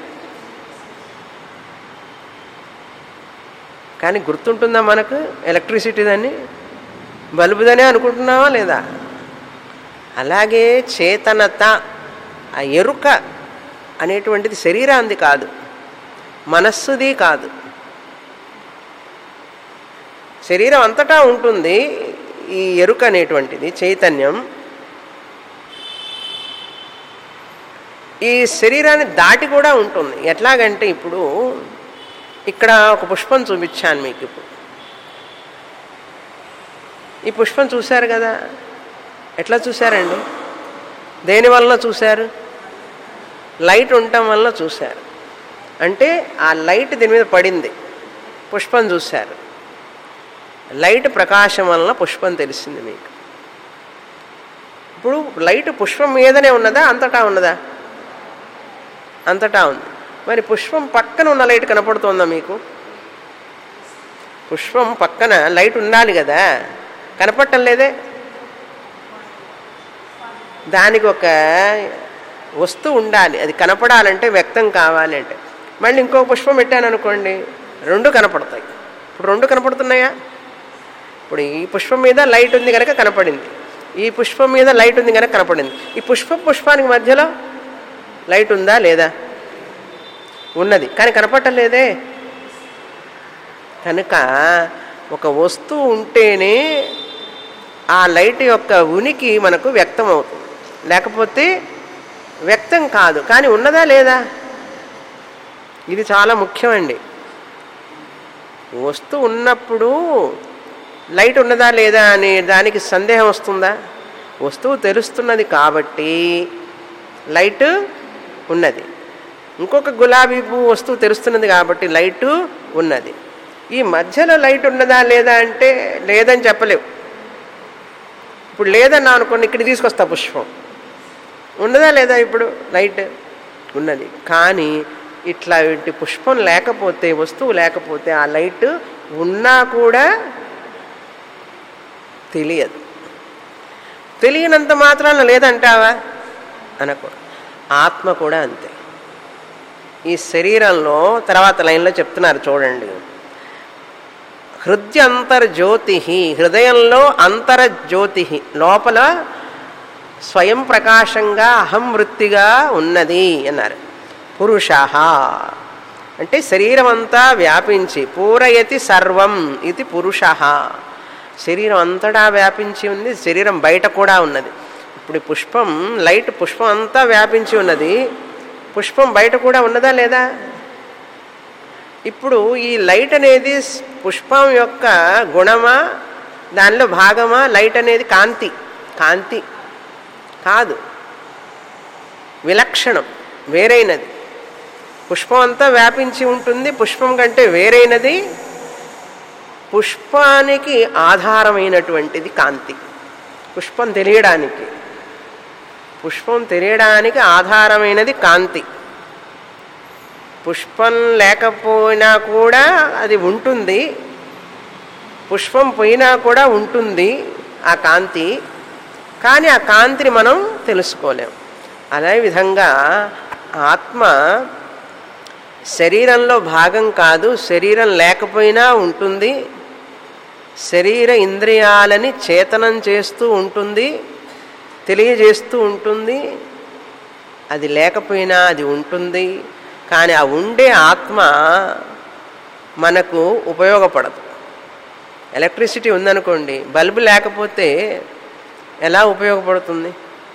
కానీ గుర్తుంటుందా మనకు ఎలక్ట్రిసిటీదని బల్బుదనే అనుకుంటున్నావా లేదా అలాగే చేతనత ఆ ఎరుక అనేటువంటిది శరీరాంది కాదు మనస్సుది కాదు శరీరం అంతటా ఉంటుంది ఈ ఎరుక అనేటువంటిది చైతన్యం ఈ శరీరాన్ని దాటి కూడా ఉంటుంది ఎట్లాగంటే ఇప్పుడు ఇక్కడ ఒక పుష్పం చూపించాను మీకు ఇప్పుడు ఈ పుష్పం చూశారు కదా ఎట్లా చూశారండి దేని వలన చూశారు లైట్ ఉండటం వలన చూశారు అంటే ఆ లైట్ దీని మీద పడింది పుష్పం చూశారు లైట్ ప్రకాశం వలన పుష్పం తెలిసింది మీకు ఇప్పుడు లైట్ పుష్పం మీదనే ఉన్నదా అంతటా ఉన్నదా అంతటా ఉంది మరి పుష్పం పక్కన ఉన్న లైట్ కనపడుతోందా మీకు పుష్పం పక్కన లైట్ ఉండాలి కదా కనపడటం లేదే దానికి ఒక వస్తువు ఉండాలి అది కనపడాలంటే వ్యక్తం కావాలి అంటే మళ్ళీ ఇంకో పుష్పం పెట్టాను అనుకోండి రెండు కనపడతాయి ఇప్పుడు రెండు కనపడుతున్నాయా ఇప్పుడు ఈ పుష్పం మీద లైట్ ఉంది కనుక కనపడింది ఈ పుష్పం మీద లైట్ ఉంది కనుక కనపడింది ఈ పుష్ప పుష్పానికి మధ్యలో లైట్ ఉందా లేదా ఉన్నది కానీ కనపడటం లేదే కనుక ఒక వస్తువు ఉంటేనే ఆ లైట్ యొక్క ఉనికి మనకు వ్యక్తం అవుతుంది లేకపోతే వ్యక్తం కాదు కానీ ఉన్నదా లేదా ఇది చాలా ముఖ్యమండి వస్తువు ఉన్నప్పుడు లైట్ ఉన్నదా లేదా అనే దానికి సందేహం వస్తుందా వస్తువు తెలుస్తున్నది కాబట్టి లైట్ ఉన్నది ఇంకొక గులాబీ పువ్వు వస్తువు తెలుస్తున్నది కాబట్టి లైటు ఉన్నది ఈ మధ్యలో లైట్ ఉన్నదా లేదా అంటే లేదని చెప్పలేవు ఇప్పుడు లేదన్నా అనుకోండి ఇక్కడ తీసుకొస్తా పుష్పం ఉన్నదా లేదా ఇప్పుడు లైట్ ఉన్నది కానీ ఇట్లా ఇటు పుష్పం లేకపోతే వస్తువు లేకపోతే ఆ లైట్ ఉన్నా కూడా తెలియదు తెలియనంత మాత్రాన లేదంటావా అనకూడదు ఆత్మ కూడా అంతే ఈ శరీరంలో తర్వాత లైన్లో చెప్తున్నారు చూడండి హృద్యంతర్జ్యోతి హృదయంలో అంతరజ్యోతి లోపల స్వయం ప్రకాశంగా అహం వృత్తిగా ఉన్నది అన్నారు పురుష అంటే శరీరం అంతా వ్యాపించి పూరయతి సర్వం ఇది పురుష శరీరం అంతటా వ్యాపించి ఉంది శరీరం బయట కూడా ఉన్నది ఇప్పుడు ఈ పుష్పం లైట్ పుష్పం అంతా వ్యాపించి ఉన్నది పుష్పం బయట కూడా ఉన్నదా లేదా ఇప్పుడు ఈ లైట్ అనేది పుష్పం యొక్క గుణమా దానిలో భాగమా లైట్ అనేది కాంతి కాంతి కాదు విలక్షణం వేరైనది పుష్పం అంతా వ్యాపించి ఉంటుంది పుష్పం కంటే వేరైనది పుష్పానికి ఆధారమైనటువంటిది కాంతి పుష్పం తెలియడానికి పుష్పం తెలియడానికి ఆధారమైనది కాంతి పుష్పం లేకపోయినా కూడా అది ఉంటుంది పుష్పం పోయినా కూడా ఉంటుంది ఆ కాంతి కానీ ఆ కాంతిని మనం తెలుసుకోలేం అదే విధంగా ఆత్మ శరీరంలో భాగం కాదు శరీరం లేకపోయినా ఉంటుంది శరీర ఇంద్రియాలని చేతనం చేస్తూ ఉంటుంది తెలియజేస్తూ ఉంటుంది అది లేకపోయినా అది ఉంటుంది కానీ ఆ ఉండే ఆత్మ మనకు ఉపయోగపడదు ఎలక్ట్రిసిటీ ఉందనుకోండి బల్బు లేకపోతే ఎలా ఉపయోగపడుతుంది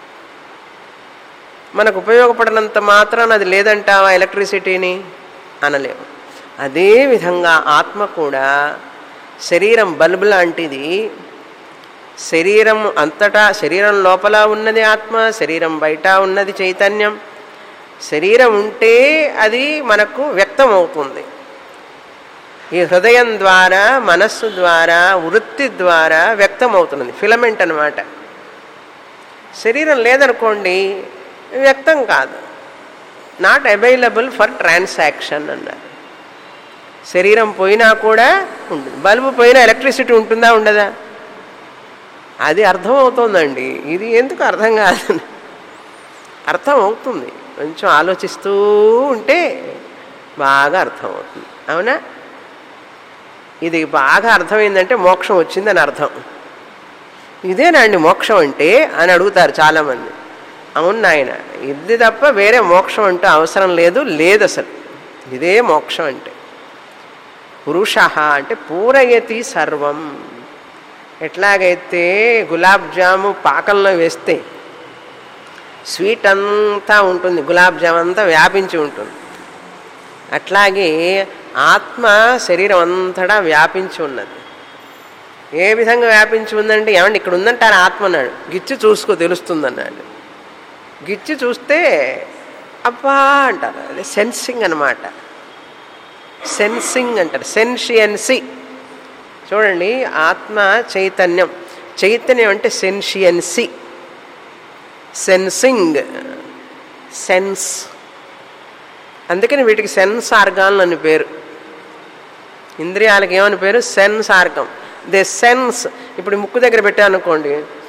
మనకు ఉపయోగపడినంత మాత్రాన అది లేదంటావా ఎలక్ట్రిసిటీని అనలేము అదే విధంగా ఆత్మ కూడా శరీరం బల్బు లాంటిది శరీరం అంతటా శరీరం లోపల ఉన్నది ఆత్మ శరీరం బయట ఉన్నది చైతన్యం శరీరం ఉంటే అది మనకు వ్యక్తం అవుతుంది ఈ హృదయం ద్వారా మనస్సు ద్వారా వృత్తి ద్వారా వ్యక్తం అవుతున్నది ఫిలమెంట్ అనమాట శరీరం లేదనుకోండి వ్యక్తం కాదు నాట్ అవైలబుల్ ఫర్ ట్రాన్సాక్షన్ అన్నారు శరీరం పోయినా కూడా ఉంటుంది బల్బు పోయినా ఎలక్ట్రిసిటీ ఉంటుందా ఉండదా అది అర్థం అవుతుందండి ఇది ఎందుకు అర్థం కాదు అర్థం అవుతుంది కొంచెం ఆలోచిస్తూ ఉంటే బాగా అర్థం అవుతుంది అవునా ఇది బాగా అర్థమైందంటే మోక్షం వచ్చిందని అర్థం ఇదేనండి మోక్షం అంటే అని అడుగుతారు చాలామంది అవును నాయన ఇది తప్ప వేరే మోక్షం అంటూ అవసరం లేదు లేదు అసలు ఇదే మోక్షం అంటే పురుష అంటే పూరయతి సర్వం ఎట్లాగైతే గులాబ్ జాము పాకంలో వేస్తే స్వీట్ అంతా ఉంటుంది గులాబ్ జామ్ అంతా వ్యాపించి ఉంటుంది అట్లాగే ఆత్మ శరీరం అంతటా వ్యాపించి ఉన్నది ఏ విధంగా వ్యాపించి ఉందంటే ఏమండి ఇక్కడ ఉందంటారు ఆత్మ అన్నాడు గిచ్చి చూసుకో తెలుస్తుందన్నాడు గిచ్చి చూస్తే అబ్బా అంటారు అది సెన్సింగ్ అనమాట సెన్సింగ్ అంటారు సెన్షియన్సీ చూడండి ఆత్మ చైతన్యం చైతన్యం అంటే సెన్షియన్సీ సెన్సింగ్ సెన్స్ అందుకని వీటికి సెన్స్ ఆర్గాన్లు అని పేరు ఇంద్రియాలకు ఏమని పేరు సెన్స్ ఆర్గం దే సెన్స్ ఇప్పుడు ముక్కు దగ్గర పెట్టానుకోండి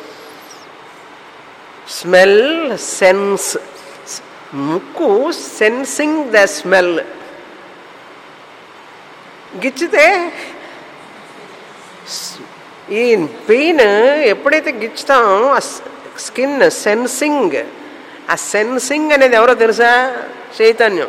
స్మెల్ సెన్స్ ముక్కు సెన్సింగ్ ద స్మెల్ గిచ్చితే ఈ పెయిన్ ఎప్పుడైతే గిచ్చుతామో ఆ స్కిన్ సెన్సింగ్ ఆ సెన్సింగ్ అనేది ఎవరో తెలుసా చైతన్యం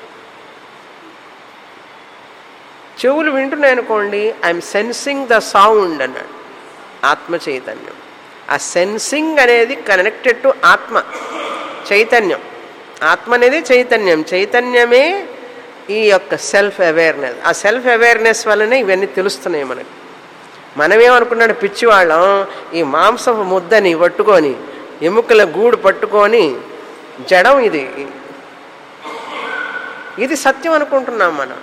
చెవులు వింటున్నాయనుకోండి ఐఎమ్ సెన్సింగ్ ద సౌండ్ అన్నాడు ఆత్మ చైతన్యం ఆ సెన్సింగ్ అనేది కనెక్టెడ్ టు ఆత్మ చైతన్యం ఆత్మ అనేది చైతన్యం చైతన్యమే ఈ యొక్క సెల్ఫ్ అవేర్నెస్ ఆ సెల్ఫ్ అవేర్నెస్ వల్లనే ఇవన్నీ తెలుస్తున్నాయి మనకు మనమేమనుకున్నాడు పిచ్చివాళ్ళం ఈ మాంసపు ముద్దని పట్టుకొని ఎముకల గూడు పట్టుకొని జడం ఇది ఇది సత్యం అనుకుంటున్నాం మనం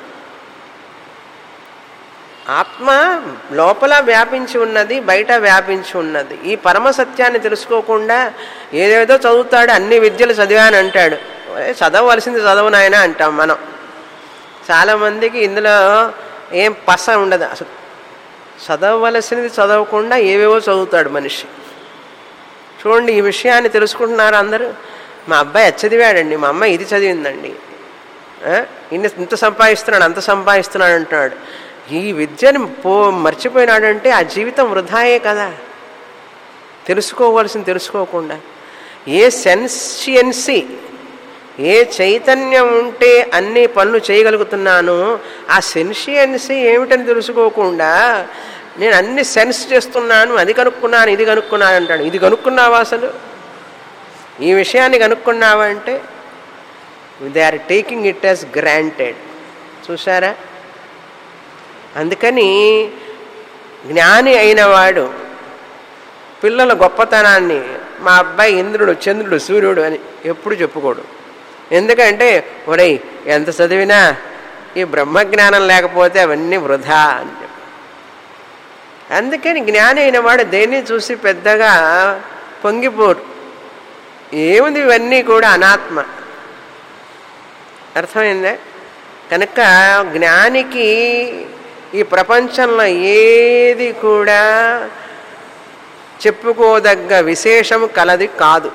ఆత్మ లోపల వ్యాపించి ఉన్నది బయట వ్యాపించి ఉన్నది ఈ పరమ సత్యాన్ని తెలుసుకోకుండా ఏదేదో చదువుతాడు అన్ని విద్యలు చదివాను అంటాడు ఏ, చదవవలసింది చదవు నాయన అంటాం మనం చాలామందికి ఇందులో ఏం పస ఉండదు అసలు చదవవలసినది చదవకుండా ఏవేవో చదువుతాడు మనిషి చూడండి ఈ విషయాన్ని తెలుసుకుంటున్నారు అందరూ మా అబ్బాయి అది చదివాడండి మా అమ్మాయి ఇది చదివిందండి ఆ? ఇన్ని ఇంత సంపాదిస్తున్నాడు అంత సంపాదిస్తున్నాడు అంటున్నాడు ఈ విద్యను పో మర్చిపోయినాడంటే ఆ జీవితం వృధాయే కదా తెలుసుకోవాల్సింది తెలుసుకోకుండా ఏ సెన్షియన్సీ ఏ చైతన్యం ఉంటే అన్ని పనులు చేయగలుగుతున్నాను ఆ సెన్షియన్సీ ఏమిటని తెలుసుకోకుండా నేను అన్ని సెన్స్ చేస్తున్నాను అది కనుక్కున్నాను ఇది కనుక్కున్నాను అంటాడు ఇది కనుక్కున్నావా అసలు ఈ విషయాన్ని కనుక్కున్నావా అంటే they are taking it as granted చూసారా అందుకని జ్ఞాని అయిన వాడు పిల్లల గొప్పతనాన్ని మా అబ్బాయి ఇంద్రుడు చంద్రుడు సూర్యుడు అని ఎప్పుడు చెప్పుకోడు ఎందుకంటే ఒరేయ్ ఎంత చదివినా ఈ బ్రహ్మజ్ఞానం లేకపోతే అవన్నీ వృధా అని చెప్పి అందుకని జ్ఞాని అయిన వాడు దేన్ని చూసి పెద్దగా పొంగిపోరు ఏముంది ఇవన్నీ కూడా అనాత్మ అర్థమైందా కనుక జ్ఞానికి ఈ ప్రపంచంలో ఏది కూడా చెప్పుకోదగ్గ విశేషం కలది కాదు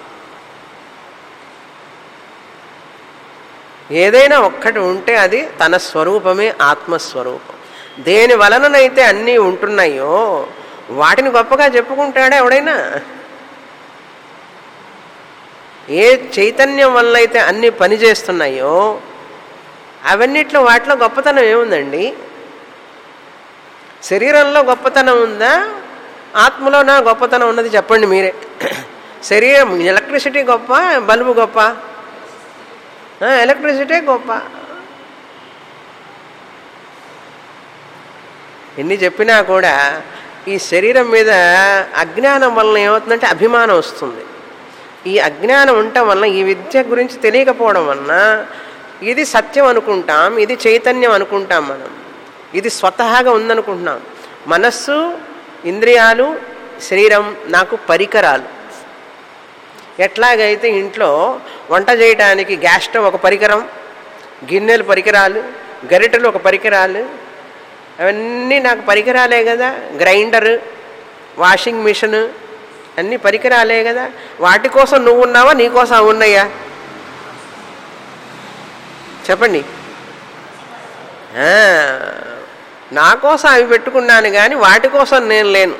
ఏదైనా ఒక్కటి ఉంటే అది తన స్వరూపమే ఆత్మస్వరూపం దేని వలననైతే అన్నీ ఉంటున్నాయో వాటిని గొప్పగా చెప్పుకుంటాడా ఎవడైనా ఏ చైతన్యం వల్ల అయితే అన్ని పనిచేస్తున్నాయో అవన్నిట్లో వాటిలో గొప్పతనం ఏముందండి శరీరంలో గొప్పతనం ఉందా ఆత్మలో నా గొప్పతనం ఉన్నది చెప్పండి మీరే శరీరం ఎలక్ట్రిసిటీ గొప్ప బల్బు గొప్ప ఆ, ఎలక్ట్రిసిటీ గొప్ప ఎన్ని చెప్పినా కూడా ఈ శరీరం మీద అజ్ఞానం వలన ఏమవుతుందంటే అభిమానం వస్తుంది ఈ అజ్ఞానం ఉండటం వలన ఈ విద్య గురించి తెలియకపోవడం వలన ఇది సత్యం అనుకుంటాం ఇది చైతన్యం అనుకుంటాం మనం ఇది స్వతహాగా ఉందనుకుంటున్నాం మనస్సు ఇంద్రియాలు శరీరం నాకు పరికరాలు ఎట్లాగైతే ఇంట్లో వంట చేయడానికి గ్యాస్ స్టవ్ ఒక పరికరం గిన్నెలు పరికరాలు గరిటెలు ఒక పరికరాలు అవన్నీ నాకు పరికరాలే కదా గ్రైండర్ వాషింగ్ మిషన్ అన్నీ పరికరాలే కదా వాటి కోసం నువ్వు ఉన్నావా నీ కోసం అవి ఉన్నాయా చెప్పండి ఆ, నా కోసం అవి పెట్టుకున్నాను కానీ వాటి కోసం నేను లేను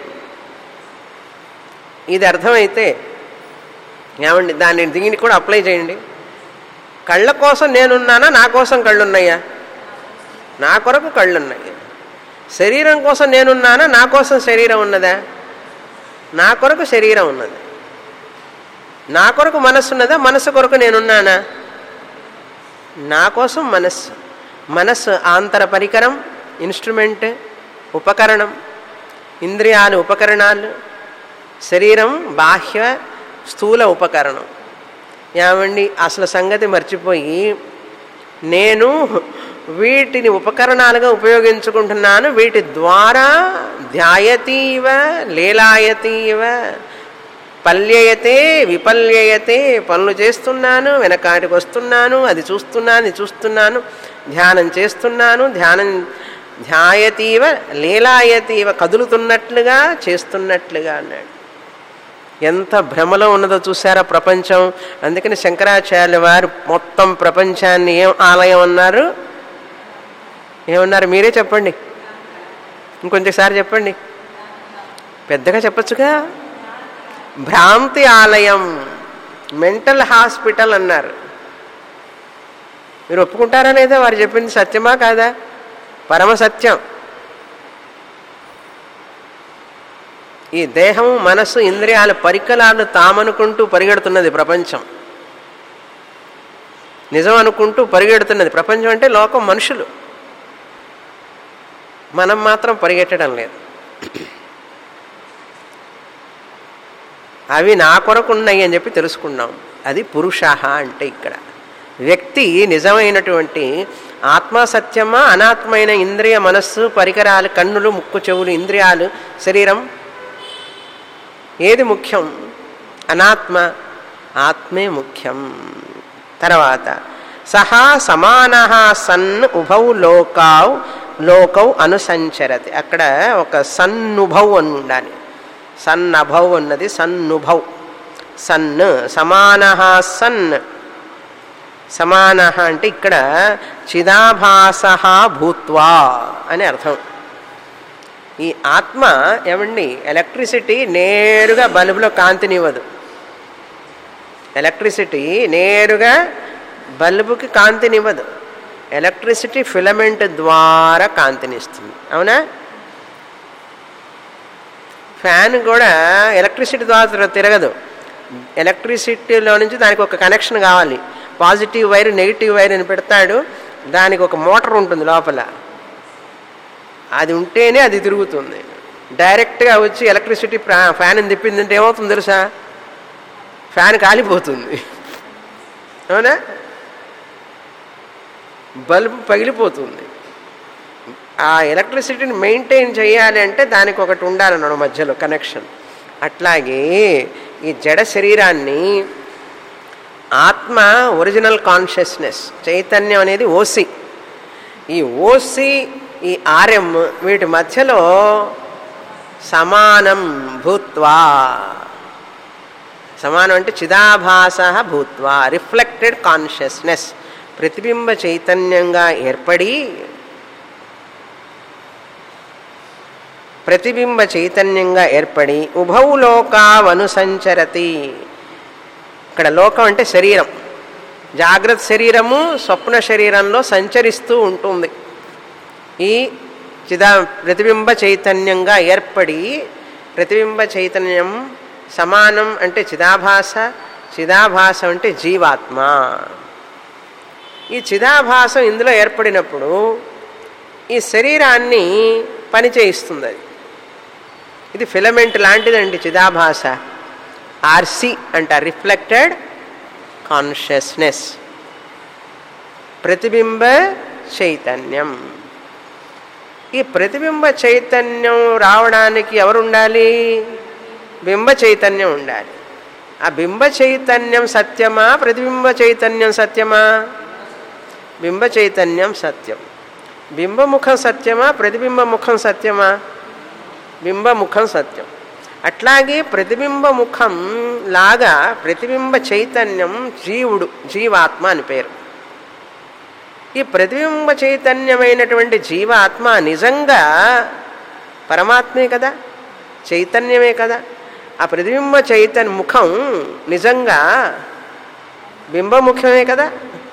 ఇది అర్థమైతే ఏమండి దాన్ని దీనికి కూడా అప్లై చేయండి కళ్ళ కోసం నేనున్నానా నా కోసం కళ్ళున్నాయా నా కొరకు కళ్ళున్నాయి శరీరం కోసం నేనున్నానా నా కోసం శరీరం ఉన్నదా నా కొరకు శరీరం ఉన్నది నా కొరకు మనస్సు ఉన్నదా మనస్సు కొరకు నేనున్నానా నా కోసం మనస్సు మనస్సు ఆంతర పరికరం ఇన్స్ట్రుమెంట్ ఉపకరణం ఇంద్రియాలు ఉపకరణాలు శరీరం బాహ్య స్థూల ఉపకరణం ఏమండి అసలు సంగతి మర్చిపోయి నేను వీటిని ఉపకరణాలుగా ఉపయోగించుకుంటున్నాను వీటి ద్వారా ధ్యాయతీవ లీలాయతీవ పల్యయతే విపల్యయతే పనులు చేస్తున్నాను వెనకాటికి వస్తున్నాను అది చూస్తున్నాను ఇది చూస్తున్నాను ధ్యానం చేస్తున్నాను ధ్యానం ధ్యాయతీవ లీలాయతీవ కదులుతున్నట్లుగా చేస్తున్నట్లుగా అన్నాడు ఎంత భ్రమలో ఉన్నదో చూసారా ప్రపంచం అందుకని శంకరాచార్య వారు మొత్తం ప్రపంచాన్ని ఏం ఆలయం అన్నారు ఏమన్నారు మీరే చెప్పండి ఇంకొంచెంసారి చెప్పండి పెద్దగా చెప్పచ్చుగా భ్రాంతి ఆలయం మెంటల్ హాస్పిటల్ అన్నారు మీరు ఒప్పుకుంటారా లేదా వారు చెప్పింది సత్యమా కాదా పరమ సత్యం ఈ దేహం మనస్సు ఇంద్రియాల పరికలాలు తామనుకుంటూ పరిగెడుతున్నది ప్రపంచం నిజం అనుకుంటూ పరిగెడుతున్నది ప్రపంచం అంటే లోకం మనుషులు మనం మాత్రం పరిగెట్టడం లేదు అవి నా కొరకు ఉన్నాయి అని చెప్పి తెలుసుకున్నాం అది పురుషాహ అంటే ఇక్కడ వ్యక్తి నిజమైనటువంటి ఆత్మసత్యమా అనాత్మైన ఇంద్రియ మనస్సు పరికరాలు కన్నులు ముక్కు చెవులు ఇంద్రియాలు శరీరం ఏది ముఖ్యం అనాత్మ ఆత్మే ముఖ్యం తర్వాత సహా సమాన సన్ ఉభౌ లోకావ్ లోకౌ అనుసంచరతి అక్కడ ఒక సన్నుభౌ అని ఉండాలి సన్నభౌ అన్నది సన్నుభౌ సన్ సమాన సన్ సమాన అంటే ఇక్కడ చిదాభాస భూత్వా అని అర్థం ఈ ఆత్మ ఏమండి ఎలక్ట్రిసిటీ నేరుగా బల్బులో కాంతినివ్వదు ఎలక్ట్రిసిటీ నేరుగా బల్బుకి కాంతినివ్వదు ఎలక్ట్రిసిటీ ఫిలమెంట్ ద్వారా కాంతినిస్తుంది అవునా ఫ్యాన్ కూడా ఎలక్ట్రిసిటీ ద్వారా తిరగదు ఎలక్ట్రిసిటీలో నుంచి దానికి ఒక కనెక్షన్ కావాలి పాజిటివ్ వైర్ నెగిటివ్ వైర్ అని పెడతాడు దానికి ఒక మోటార్ ఉంటుంది లోపల అది ఉంటేనే అది తిరుగుతుంది డైరెక్ట్గా వచ్చి ఎలక్ట్రిసిటీ ఫ్యాన్ తిప్పిందంటే ఏమవుతుంది తెలుసా ఫ్యాన్ కాలిపోతుంది అవునా బల్బ్ పగిలిపోతుంది ఆ ఎలక్ట్రిసిటీని మెయింటైన్ చేయాలి అంటే దానికి ఒకటి ఉండాలన్నాడు మధ్యలో కనెక్షన్ అట్లాగే ఈ జడ శరీరాన్ని ఆత్మ ఒరిజినల్ కాన్షియస్నెస్ చైతన్యం అనేది ఓసి ఈ ఓసి ఈ ఆర్ఎం వీటి మధ్యలో సమానం భూత్వా సమానం అంటే చిదాభాస భూత్వా రిఫ్లెక్టెడ్ కాన్షియస్నెస్ ప్రతిబింబ చైతన్యంగా ఏర్పడి ప్రతిబింబ చైతన్యంగా ఏర్పడి ఉభౌ లోకావనుసంచరతి ఇక్కడ లోకం అంటే శరీరం జాగ్రత్త శరీరము స్వప్న శరీరంలో సంచరిస్తూ ఉంటుంది ఈ చిదా ప్రతిబింబ చైతన్యంగా ఏర్పడి ప్రతిబింబ చైతన్యం సమానం అంటే చిదాభాస చిదాభాస అంటే జీవాత్మ ఈ చిదాభాసం ఇందులో ఏర్పడినప్పుడు ఈ శరీరాన్ని పని చేయిస్తుంది అది ఇది ఫిలమెంట్ లాంటిదండి చిదాభాస ఆర్సి అంట రిఫ్లెక్టెడ్ కాన్షియస్నెస్ ప్రతిబింబ చైతన్యం ఈ ప్రతిబింబ చైతన్యం రావడానికి ఎవరు ఉండాలి బింబ చైతన్యం ఉండాలి ఆ బింబ చైతన్యం సత్యమా ప్రతిబింబ చైతన్యం సత్యమా బింబ చైతన్యం సత్యం బింబముఖం సత్యమా ప్రతిబింబ ముఖం సత్యమా బింబముఖం సత్యం అట్లాగే ప్రతిబింబ ముఖం లాగా ప్రతిబింబ చైతన్యం జీవుడు జీవాత్మ అని పేరు ఈ ప్రతిబింబ చైతన్యమైనటువంటి జీవాత్మ నిజంగా పరమాత్మే కదా చైతన్యమే కదా ఆ ప్రతిబింబ చైతన్య ముఖం నిజంగా బింబముఖమే కదా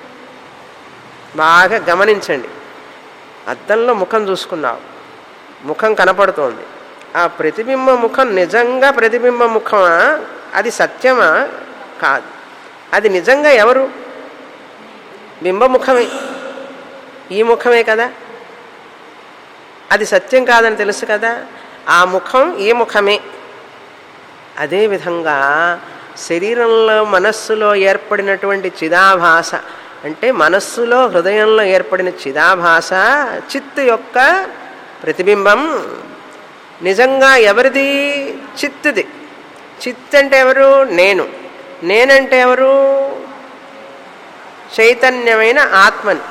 బాగా గమనించండి అద్దంలో ముఖం చూసుకున్నావు ముఖం కనపడుతోంది ఆ ప్రతిబింబ ముఖం నిజంగా ప్రతిబింబ ముఖమా అది సత్యమా కాదు అది నిజంగా ఎవరు బింబముఖమే ఈ ముఖమే కదా అది సత్యం కాదని తెలుసు కదా ఆ ముఖం ఈ ముఖమే అదేవిధంగా శరీరంలో మనస్సులో ఏర్పడినటువంటి చిదాభాస అంటే మనస్సులో హృదయంలో ఏర్పడిన చిదాభాస చిత్తు యొక్క ప్రతిబింబం నిజంగా ఎవరిది చిత్తుది చిత్ అంటే ఎవరు నేను నేనంటే ఎవరు చైతన్యమైన ఆత్మని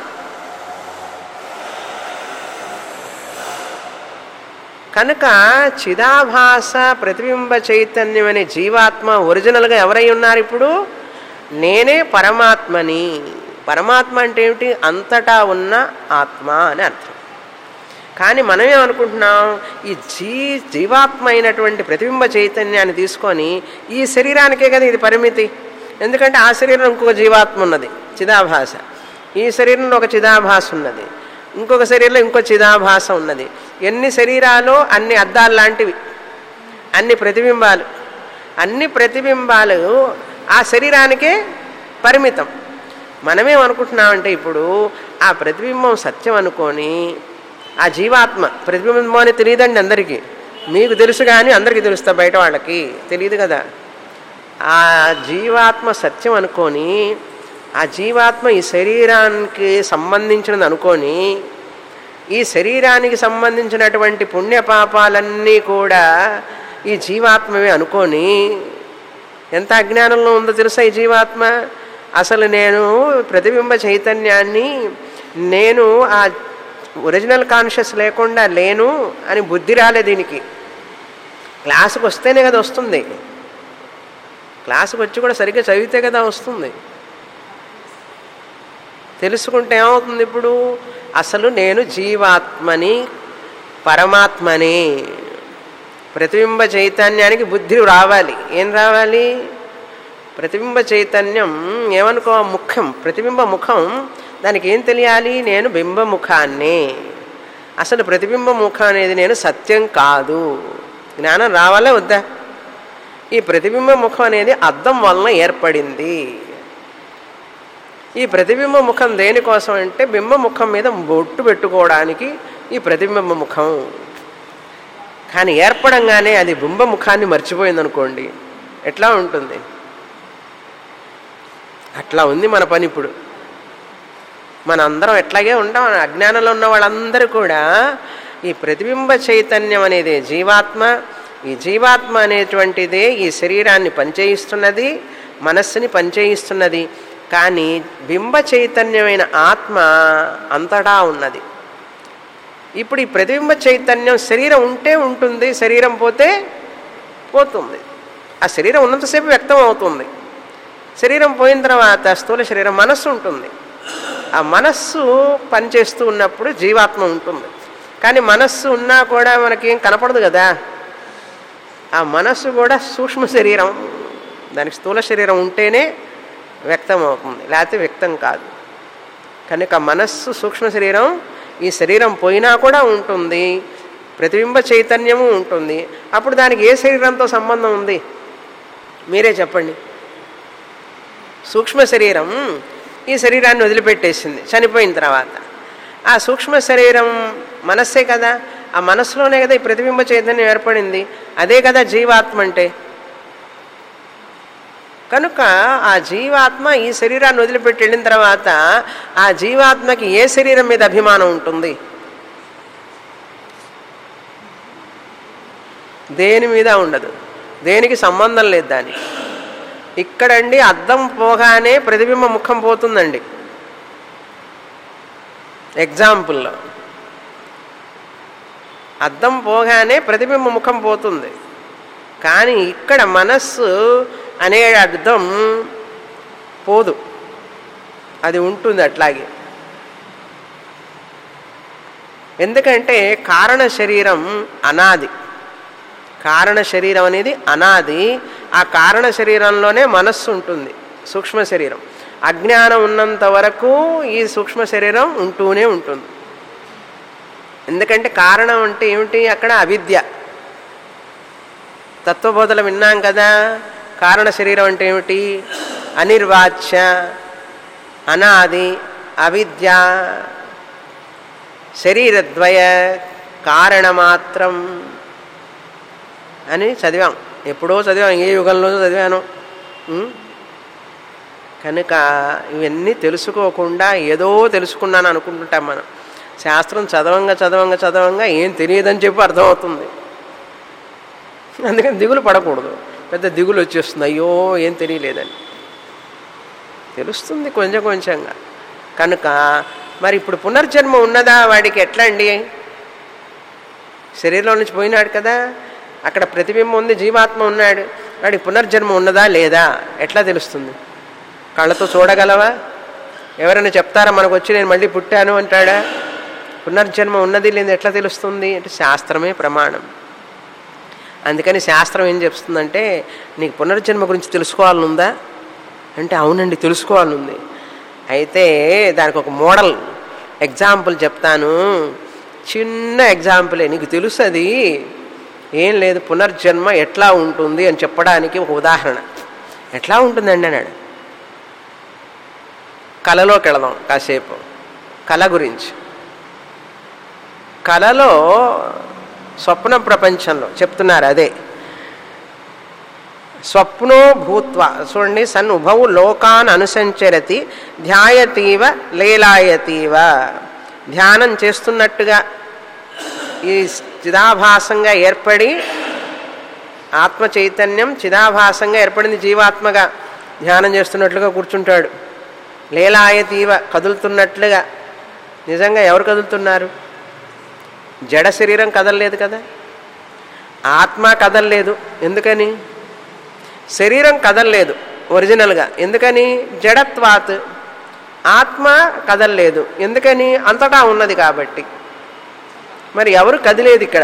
కనుక చిదాభాస ప్రతిబింబ చైతన్యం అనే జీవాత్మ ఒరిజినల్గా ఎవరై ఉన్నారు ఇప్పుడు నేనే పరమాత్మని పరమాత్మ అంటే ఏమిటి అంతటా ఉన్న ఆత్మ అని అర్థం కానీ మనమేమనుకుంటున్నాం ఈ జీ జీవాత్మ అయినటువంటి ప్రతిబింబ చైతన్యాన్ని తీసుకొని ఈ శరీరానికే కదా ఇది పరిమితి ఎందుకంటే ఆ శరీరం ఇంకొక జీవాత్మ ఉన్నది చిదాభాస ఈ శరీరంలో ఒక చిదాభాస ఉన్నది ఇంకొక శరీరంలో ఇంకో చిదాభాస ఉన్నది ఎన్ని శరీరాలు అన్ని అద్దాలు లాంటివి అన్ని ప్రతిబింబాలు అన్ని ప్రతిబింబాలు ఆ శరీరానికే పరిమితం మనమేమనుకుంటున్నామంటే ఇప్పుడు ఆ ప్రతిబింబం సత్యం అనుకొని ఆ జీవాత్మ ప్రతిబింబం అని తెలియదండి అందరికీ మీకు తెలుసు కానీ అందరికీ తెలుస్తా బయట వాళ్ళకి తెలియదు కదా ఆ జీవాత్మ సత్యం అనుకొని ఆ జీవాత్మ ఈ శరీరానికి సంబంధించినది అనుకొని ఈ శరీరానికి సంబంధించినటువంటి పుణ్యపాపాలన్నీ కూడా ఈ జీవాత్మవే అనుకొని ఎంత అజ్ఞానంలో ఉందో తెలుసా ఈ జీవాత్మ అసలు నేను ప్రతిబింబ చైతన్యాన్ని నేను ఆ ఒరిజినల్ కాన్షియస్ లేకుండా లేను అని బుద్ధి రాలే దీనికి క్లాసుకు వస్తేనే కదా వస్తుంది క్లాసుకు వచ్చి కూడా సరిగ్గా చదివితే కదా వస్తుంది తెలుసుకుంటే ఏమవుతుంది ఇప్పుడు అసలు నేను జీవాత్మని పరమాత్మని ప్రతిబింబ చైతన్యానికి బుద్ధి రావాలి ఏం రావాలి ప్రతిబింబ చైతన్యం ఏమనుకో ముఖం ప్రతిబింబ ముఖం దానికి ఏం తెలియాలి నేను బింబముఖాన్ని అసలు ప్రతిబింబ ముఖం అనేది నేను సత్యం కాదు జ్ఞానం రావాలే వద్దా ఈ ప్రతిబింబ ముఖం అనేది అద్దం వలన ఏర్పడింది ఈ ప్రతిబింబ ముఖం దేనికోసం అంటే బింబ ముఖం మీద బొట్టు పెట్టుకోవడానికి ఈ ప్రతిబింబ ముఖం కానీ ఏర్పడంగానే అది బింబ ముఖాన్ని మర్చిపోయింది అనుకోండి ఎట్లా ఉంటుంది అట్లా ఉంది మన పని ఇప్పుడు మనందరం ఎట్లాగే ఉంటాం అజ్ఞానంలో ఉన్న వాళ్ళందరూ కూడా ఈ ప్రతిబింబ చైతన్యం అనేది జీవాత్మ ఈ జీవాత్మ అనేటువంటిదే ఈ శరీరాన్ని పనిచేయిస్తున్నది మనస్సుని పనిచేయిస్తున్నది కానీ బింబ చైతన్యమైన ఆత్మ అంతటా ఉన్నది ఇప్పుడు ఈ ప్రతిబింబ చైతన్యం శరీరం ఉంటే ఉంటుంది శరీరం పోతే పోతుంది ఆ శరీరం ఉన్నంతసేపు వ్యక్తం అవుతుంది శరీరం పోయిన తర్వాత స్థూల శరీరం మనస్సు ఉంటుంది ఆ మనస్సు పనిచేస్తూ ఉన్నప్పుడు జీవాత్మ ఉంటుంది కానీ మనస్సు ఉన్నా కూడా మనకేం కనపడదు కదా ఆ మనస్సు కూడా సూక్ష్మ శరీరం దానికి స్థూల శరీరం ఉంటేనే వ్యక్తం అవుతుంది లేకపోతే వ్యక్తం కాదు కనుక మనస్సు సూక్ష్మ శరీరం ఈ శరీరం పోయినా కూడా ఉంటుంది ప్రతిబింబ చైతన్యము ఉంటుంది అప్పుడు దానికి ఏ శరీరంతో సంబంధం ఉంది మీరే చెప్పండి సూక్ష్మ శరీరం ఈ శరీరాన్ని వదిలిపెట్టేసింది చనిపోయిన తర్వాత ఆ సూక్ష్మ శరీరం మనస్సే కదా ఆ మనస్సులోనే కదా ఈ ప్రతిబింబ చైతన్యం ఏర్పడింది అదే కదా జీవాత్మ అంటే కనుక ఆ జీవాత్మ ఈ శరీరాన్ని వదిలిపెట్టి వెళ్ళిన తర్వాత ఆ జీవాత్మకి ఏ శరీరం మీద అభిమానం ఉంటుంది దేని మీద ఉండదు దేనికి సంబంధం లేదు దానికి ఇక్కడండి అద్దం పోగానే ప్రతిబింబ ముఖం పోతుందండి ఎగ్జాంపుల్లో అద్దం పోగానే ప్రతిబింబ ముఖం పోతుంది కానీ ఇక్కడ మనస్సు అనే అర్థం పోదు అది ఉంటుంది అట్లాగే ఎందుకంటే కారణ శరీరం అనాది కారణ శరీరం అనేది అనాది ఆ కారణ శరీరంలోనే మనస్సు ఉంటుంది సూక్ష్మ శరీరం అజ్ఞానం ఉన్నంత వరకు ఈ సూక్ష్మ శరీరం ఉంటూనే ఉంటుంది ఎందుకంటే కారణం అంటే ఏమిటి అక్కడ అవిద్య తత్వబోధలు విన్నాం కదా కారణ శరీరం అంటే ఏమిటి అనిర్వాచ్య అనాది అవిద్య శరీరద్వయ కారణమాత్రం అని చదివాం ఎప్పుడో చదివాం ఏ యుగంలో చదివాను ఉం? కనుక ఇవన్నీ తెలుసుకోకుండా ఏదో తెలుసుకున్నాను అనుకుంటుంటాం మనం శాస్త్రం చదవంగా చదవంగా చదవంగా ఏం తెలియదని చెప్పి అర్థమవుతుంది అందుకని దిగులు పడకూడదు పెద్ద దిగులు వచ్చేస్తుంది అయ్యో ఏం తెలియలేదని తెలుస్తుంది కొంచెం కొంచెంగా కనుక మరి ఇప్పుడు పునర్జన్మ ఉన్నదా వాడికి ఎట్లా అండి శరీరంలో నుంచి పోయినాడు కదా అక్కడ ప్రతిబింబం ఉంది జీవాత్మ ఉన్నాడు వాడికి పునర్జన్మ ఉన్నదా లేదా ఎట్లా తెలుస్తుంది కళ్ళతో చూడగలవా ఎవరైనా చెప్తారా మనకు వచ్చి నేను మళ్ళీ పుట్టాను అంటాడా పునర్జన్మ ఉన్నది లేదు ఎట్లా తెలుస్తుంది అంటే శాస్త్రమే ప్రమాణం అందుకని శాస్త్రం ఏం చెప్తుందంటే నీకు పునర్జన్మ గురించి తెలుసుకోవాలనుందా అంటే అవునండి తెలుసుకోవాలనుంది అయితే దానికి ఒక మోడల్ ఎగ్జాంపుల్ చెప్తాను చిన్న ఎగ్జాంపులే నీకు తెలుసు అది ఏం లేదు పునర్జన్మ ఎట్లా ఉంటుంది అని చెప్పడానికి ఒక ఉదాహరణ ఎట్లా ఉంటుందండి అన్నాడు కళలోకి వెళదాం కాసేపు కళ గురించి కళలో స్వప్న ప్రపంచంలో చెప్తున్నారు అదే స్వప్నో భూత్వ చూడండి సన్ ఉభౌ లోకాన్ అనుసంచరతి ధ్యాయతీవ లేలాయతీవ ధ్యానం చేస్తున్నట్టుగా ఈ చిదాభాసంగా ఏర్పడి ఆత్మ చైతన్యం చిదాభాసంగా ఏర్పడింది జీవాత్మగా ధ్యానం చేస్తున్నట్లుగా కూర్చుంటాడు లేలాయతీవ కదులుతున్నట్లుగా నిజంగా ఎవరు కదులుతున్నారు జడ శరీరం కదలలేదు కదా ఆత్మ కదలలేదు ఎందుకని శరీరం కదలలేదు ఒరిజినల్గా ఎందుకని జడత్వాత్ ఆత్మ కదలలేదు ఎందుకని అంతటా ఉన్నది కాబట్టి మరి ఎవరు కదిలేదు ఇక్కడ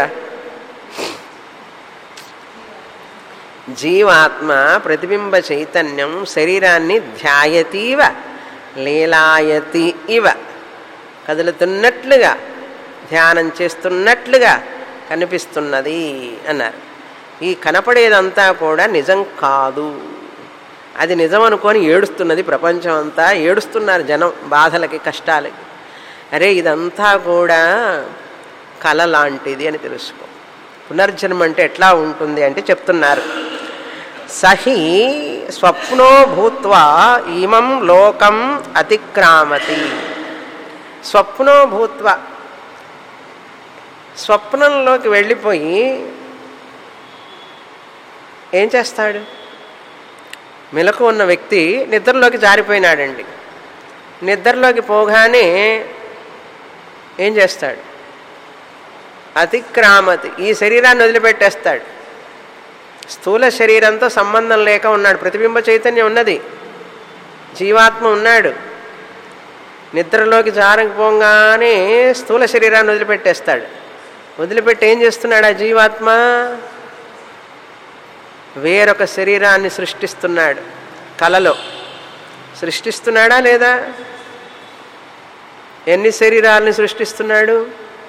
జీవాత్మ ప్రతిబింబ చైతన్యం శరీరాన్ని ధ్యాయతీవ లీలాయతి ఇవ కదులుతున్నట్లుగా ధ్యానం చేస్తున్నట్లుగా కనిపిస్తున్నది అన్నారు ఈ కనపడేదంతా కూడా నిజం కాదు అది నిజం అనుకొని ఏడుస్తున్నది ప్రపంచం అంతా ఏడుస్తున్నారు జనం బాధలకి కష్టాలకి అరే ఇదంతా కూడా కళ లాంటిది అని తెలుసుకో పునర్జన్మ అంటే ఎట్లా ఉంటుంది అంటే చెప్తున్నారు సహి స్వప్నో భూత్వా ఇమం లోకం అతిక్రామతి స్వప్నో భూత్వ స్వప్నంలోకి వెళ్ళిపోయి ఏం చేస్తాడు మెలకు ఉన్న వ్యక్తి నిద్రలోకి జారిపోయినాడండి నిద్రలోకి పోగానే ఏం చేస్తాడు అతిక్రామతి ఈ శరీరాన్ని వదిలిపెట్టేస్తాడు స్థూల శరీరంతో సంబంధం లేక ఉన్నాడు ప్రతిబింబ చైతన్యం ఉన్నది జీవాత్మ ఉన్నాడు నిద్రలోకి జారకపోగానే స్థూల శరీరాన్ని వదిలిపెట్టేస్తాడు వదిలిపెట్టి ఏం చేస్తున్నాడు ఆ జీవాత్మ వేరొక శరీరాన్ని సృష్టిస్తున్నాడు కలలో సృష్టిస్తున్నాడా లేదా ఎన్ని శరీరాలని సృష్టిస్తున్నాడు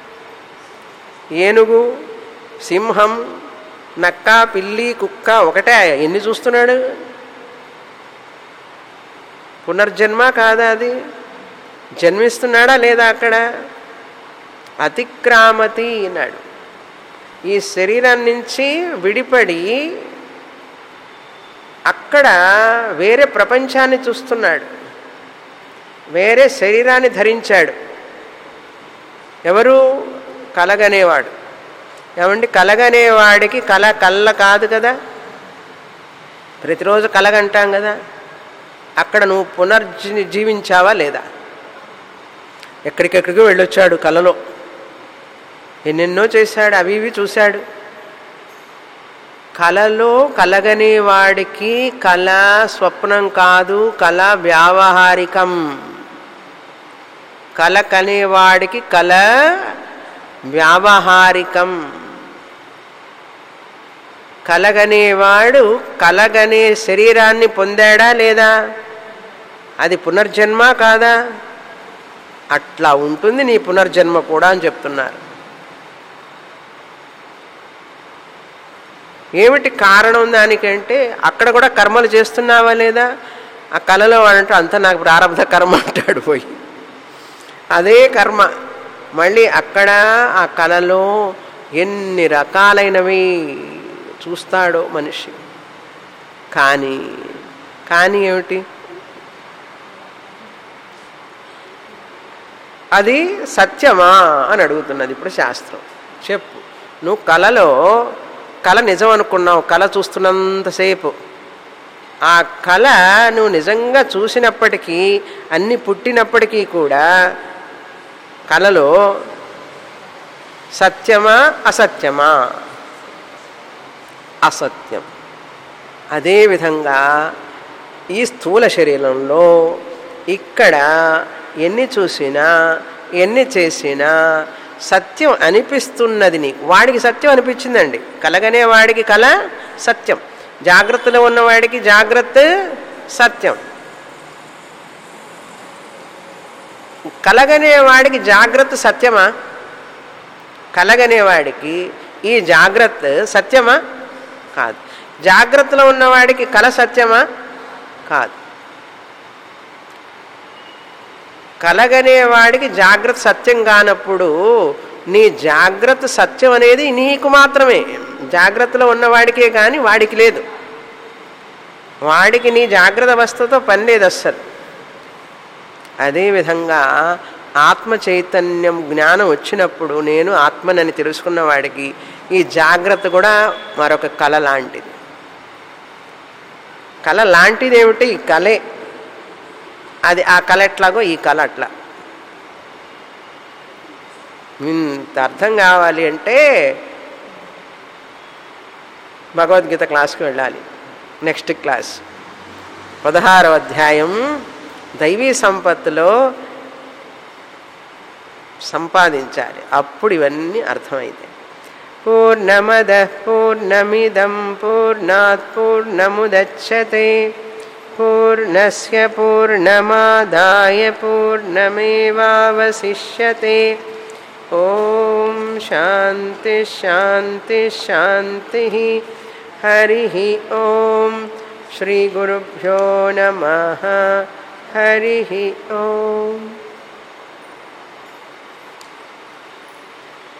ఏనుగు సింహం నక్క పిల్లి కుక్క ఒకటే ఎన్ని చూస్తున్నాడు పునర్జన్మ కాదా అది జన్మిస్తున్నాడా లేదా అక్కడ అతిక్రామతి అన్నాడు ఈ శరీరం నుంచి విడిపడి అక్కడ వేరే ప్రపంచాన్ని చూస్తున్నాడు వేరే శరీరాన్ని ధరించాడు ఎవరు కలగనేవాడు ఏమండి కలగనేవాడికి కల కళ్ళ కాదు కదా ప్రతిరోజు కలగంటాం కదా అక్కడ నువ్వు పునర్జీ జీవించావా లేదా ఎక్కడికెక్కడికి వెళ్ళొచ్చాడు కలలో ఎన్నెన్నో చేశాడు అవి ఇవి చూశాడు కలలో కలగని వాడికి కళ స్వప్నం కాదు కళ వ్యావహారికం కల కనేవాడికి కళ వ్యావహారికం కలగనేవాడు కలగనే శరీరాన్ని పొందాడా లేదా అది పునర్జన్మ కాదా అట్లా ఉంటుంది నీ పునర్జన్మ కూడా అని చెప్తున్నారు ఏమిటి కారణం దానికంటే అక్కడ కూడా కర్మలు చేస్తున్నావా లేదా ఆ కళలో వాడంటే అంతా నాకు ప్రారంభ కర్మ అంటాడు పోయి అదే కర్మ మళ్ళీ అక్కడ ఆ కళలో ఎన్ని రకాలైనవి చూస్తాడో మనిషి కానీ కానీ ఏమిటి అది సత్యమా అని అడుగుతున్నది ఇప్పుడు శాస్త్రం చెప్పు నువ్వు కళలో కళ నిజం అనుకున్నావు కళ చూస్తున్నంతసేపు ఆ కళ నువ్వు నిజంగా చూసినప్పటికీ అన్ని పుట్టినప్పటికీ కూడా కళలో సత్యమా అసత్యమా అసత్యం అదేవిధంగా ఈ స్థూల శరీరంలో ఇక్కడ ఎన్ని చూసినా ఎన్ని చేసినా సత్యం అనిపిస్తున్నది నీకు వాడికి సత్యం అనిపించిందండి కలగనే వాడికి కల సత్యం జాగ్రత్తలో ఉన్నవాడికి జాగ్రత్త సత్యం కలగనే వాడికి జాగ్రత్త సత్యమా కలగనేవాడికి ఈ జాగ్రత్త సత్యమా కాదు జాగ్రత్తలో ఉన్నవాడికి కల సత్యమా కాదు కలగనేవాడికి జాగ్రత్త సత్యం కానప్పుడు నీ జాగ్రత్త సత్యం అనేది నీకు మాత్రమే జాగ్రత్తలో ఉన్నవాడికే కానీ వాడికి లేదు వాడికి నీ జాగ్రత్త అవస్థతో పని లేదు అస్సలు అదేవిధంగా ఆత్మ చైతన్యం జ్ఞానం వచ్చినప్పుడు నేను ఆత్మనని తెలుసుకున్న వాడికి ఈ జాగ్రత్త కూడా మరొక కళ లాంటిది కళ లాంటిది ఏమిటి ఈ కళే అది ఆ కళ ఎట్లాగో ఈ కళ అట్లా ఇంత అర్థం కావాలి అంటే భగవద్గీత క్లాస్కి వెళ్ళాలి నెక్స్ట్ క్లాస్ పదహారవ అధ్యాయం దైవీ సంపత్తులో సంపాదించాలి అప్పుడు ఇవన్నీ అర్థమైతాయి పూర్ణమద పూర్ణమిదం పూర్ణాత్ పూర్ణముదచ్చతే పూర్ణస్య పూర్ణమాదాయ పూర్ణమేవావశిష్యతే ఓం శాంతి శాంతి శాంతి హరి ఓం శ్రీ గురుభ్యో నమ హరి ఓం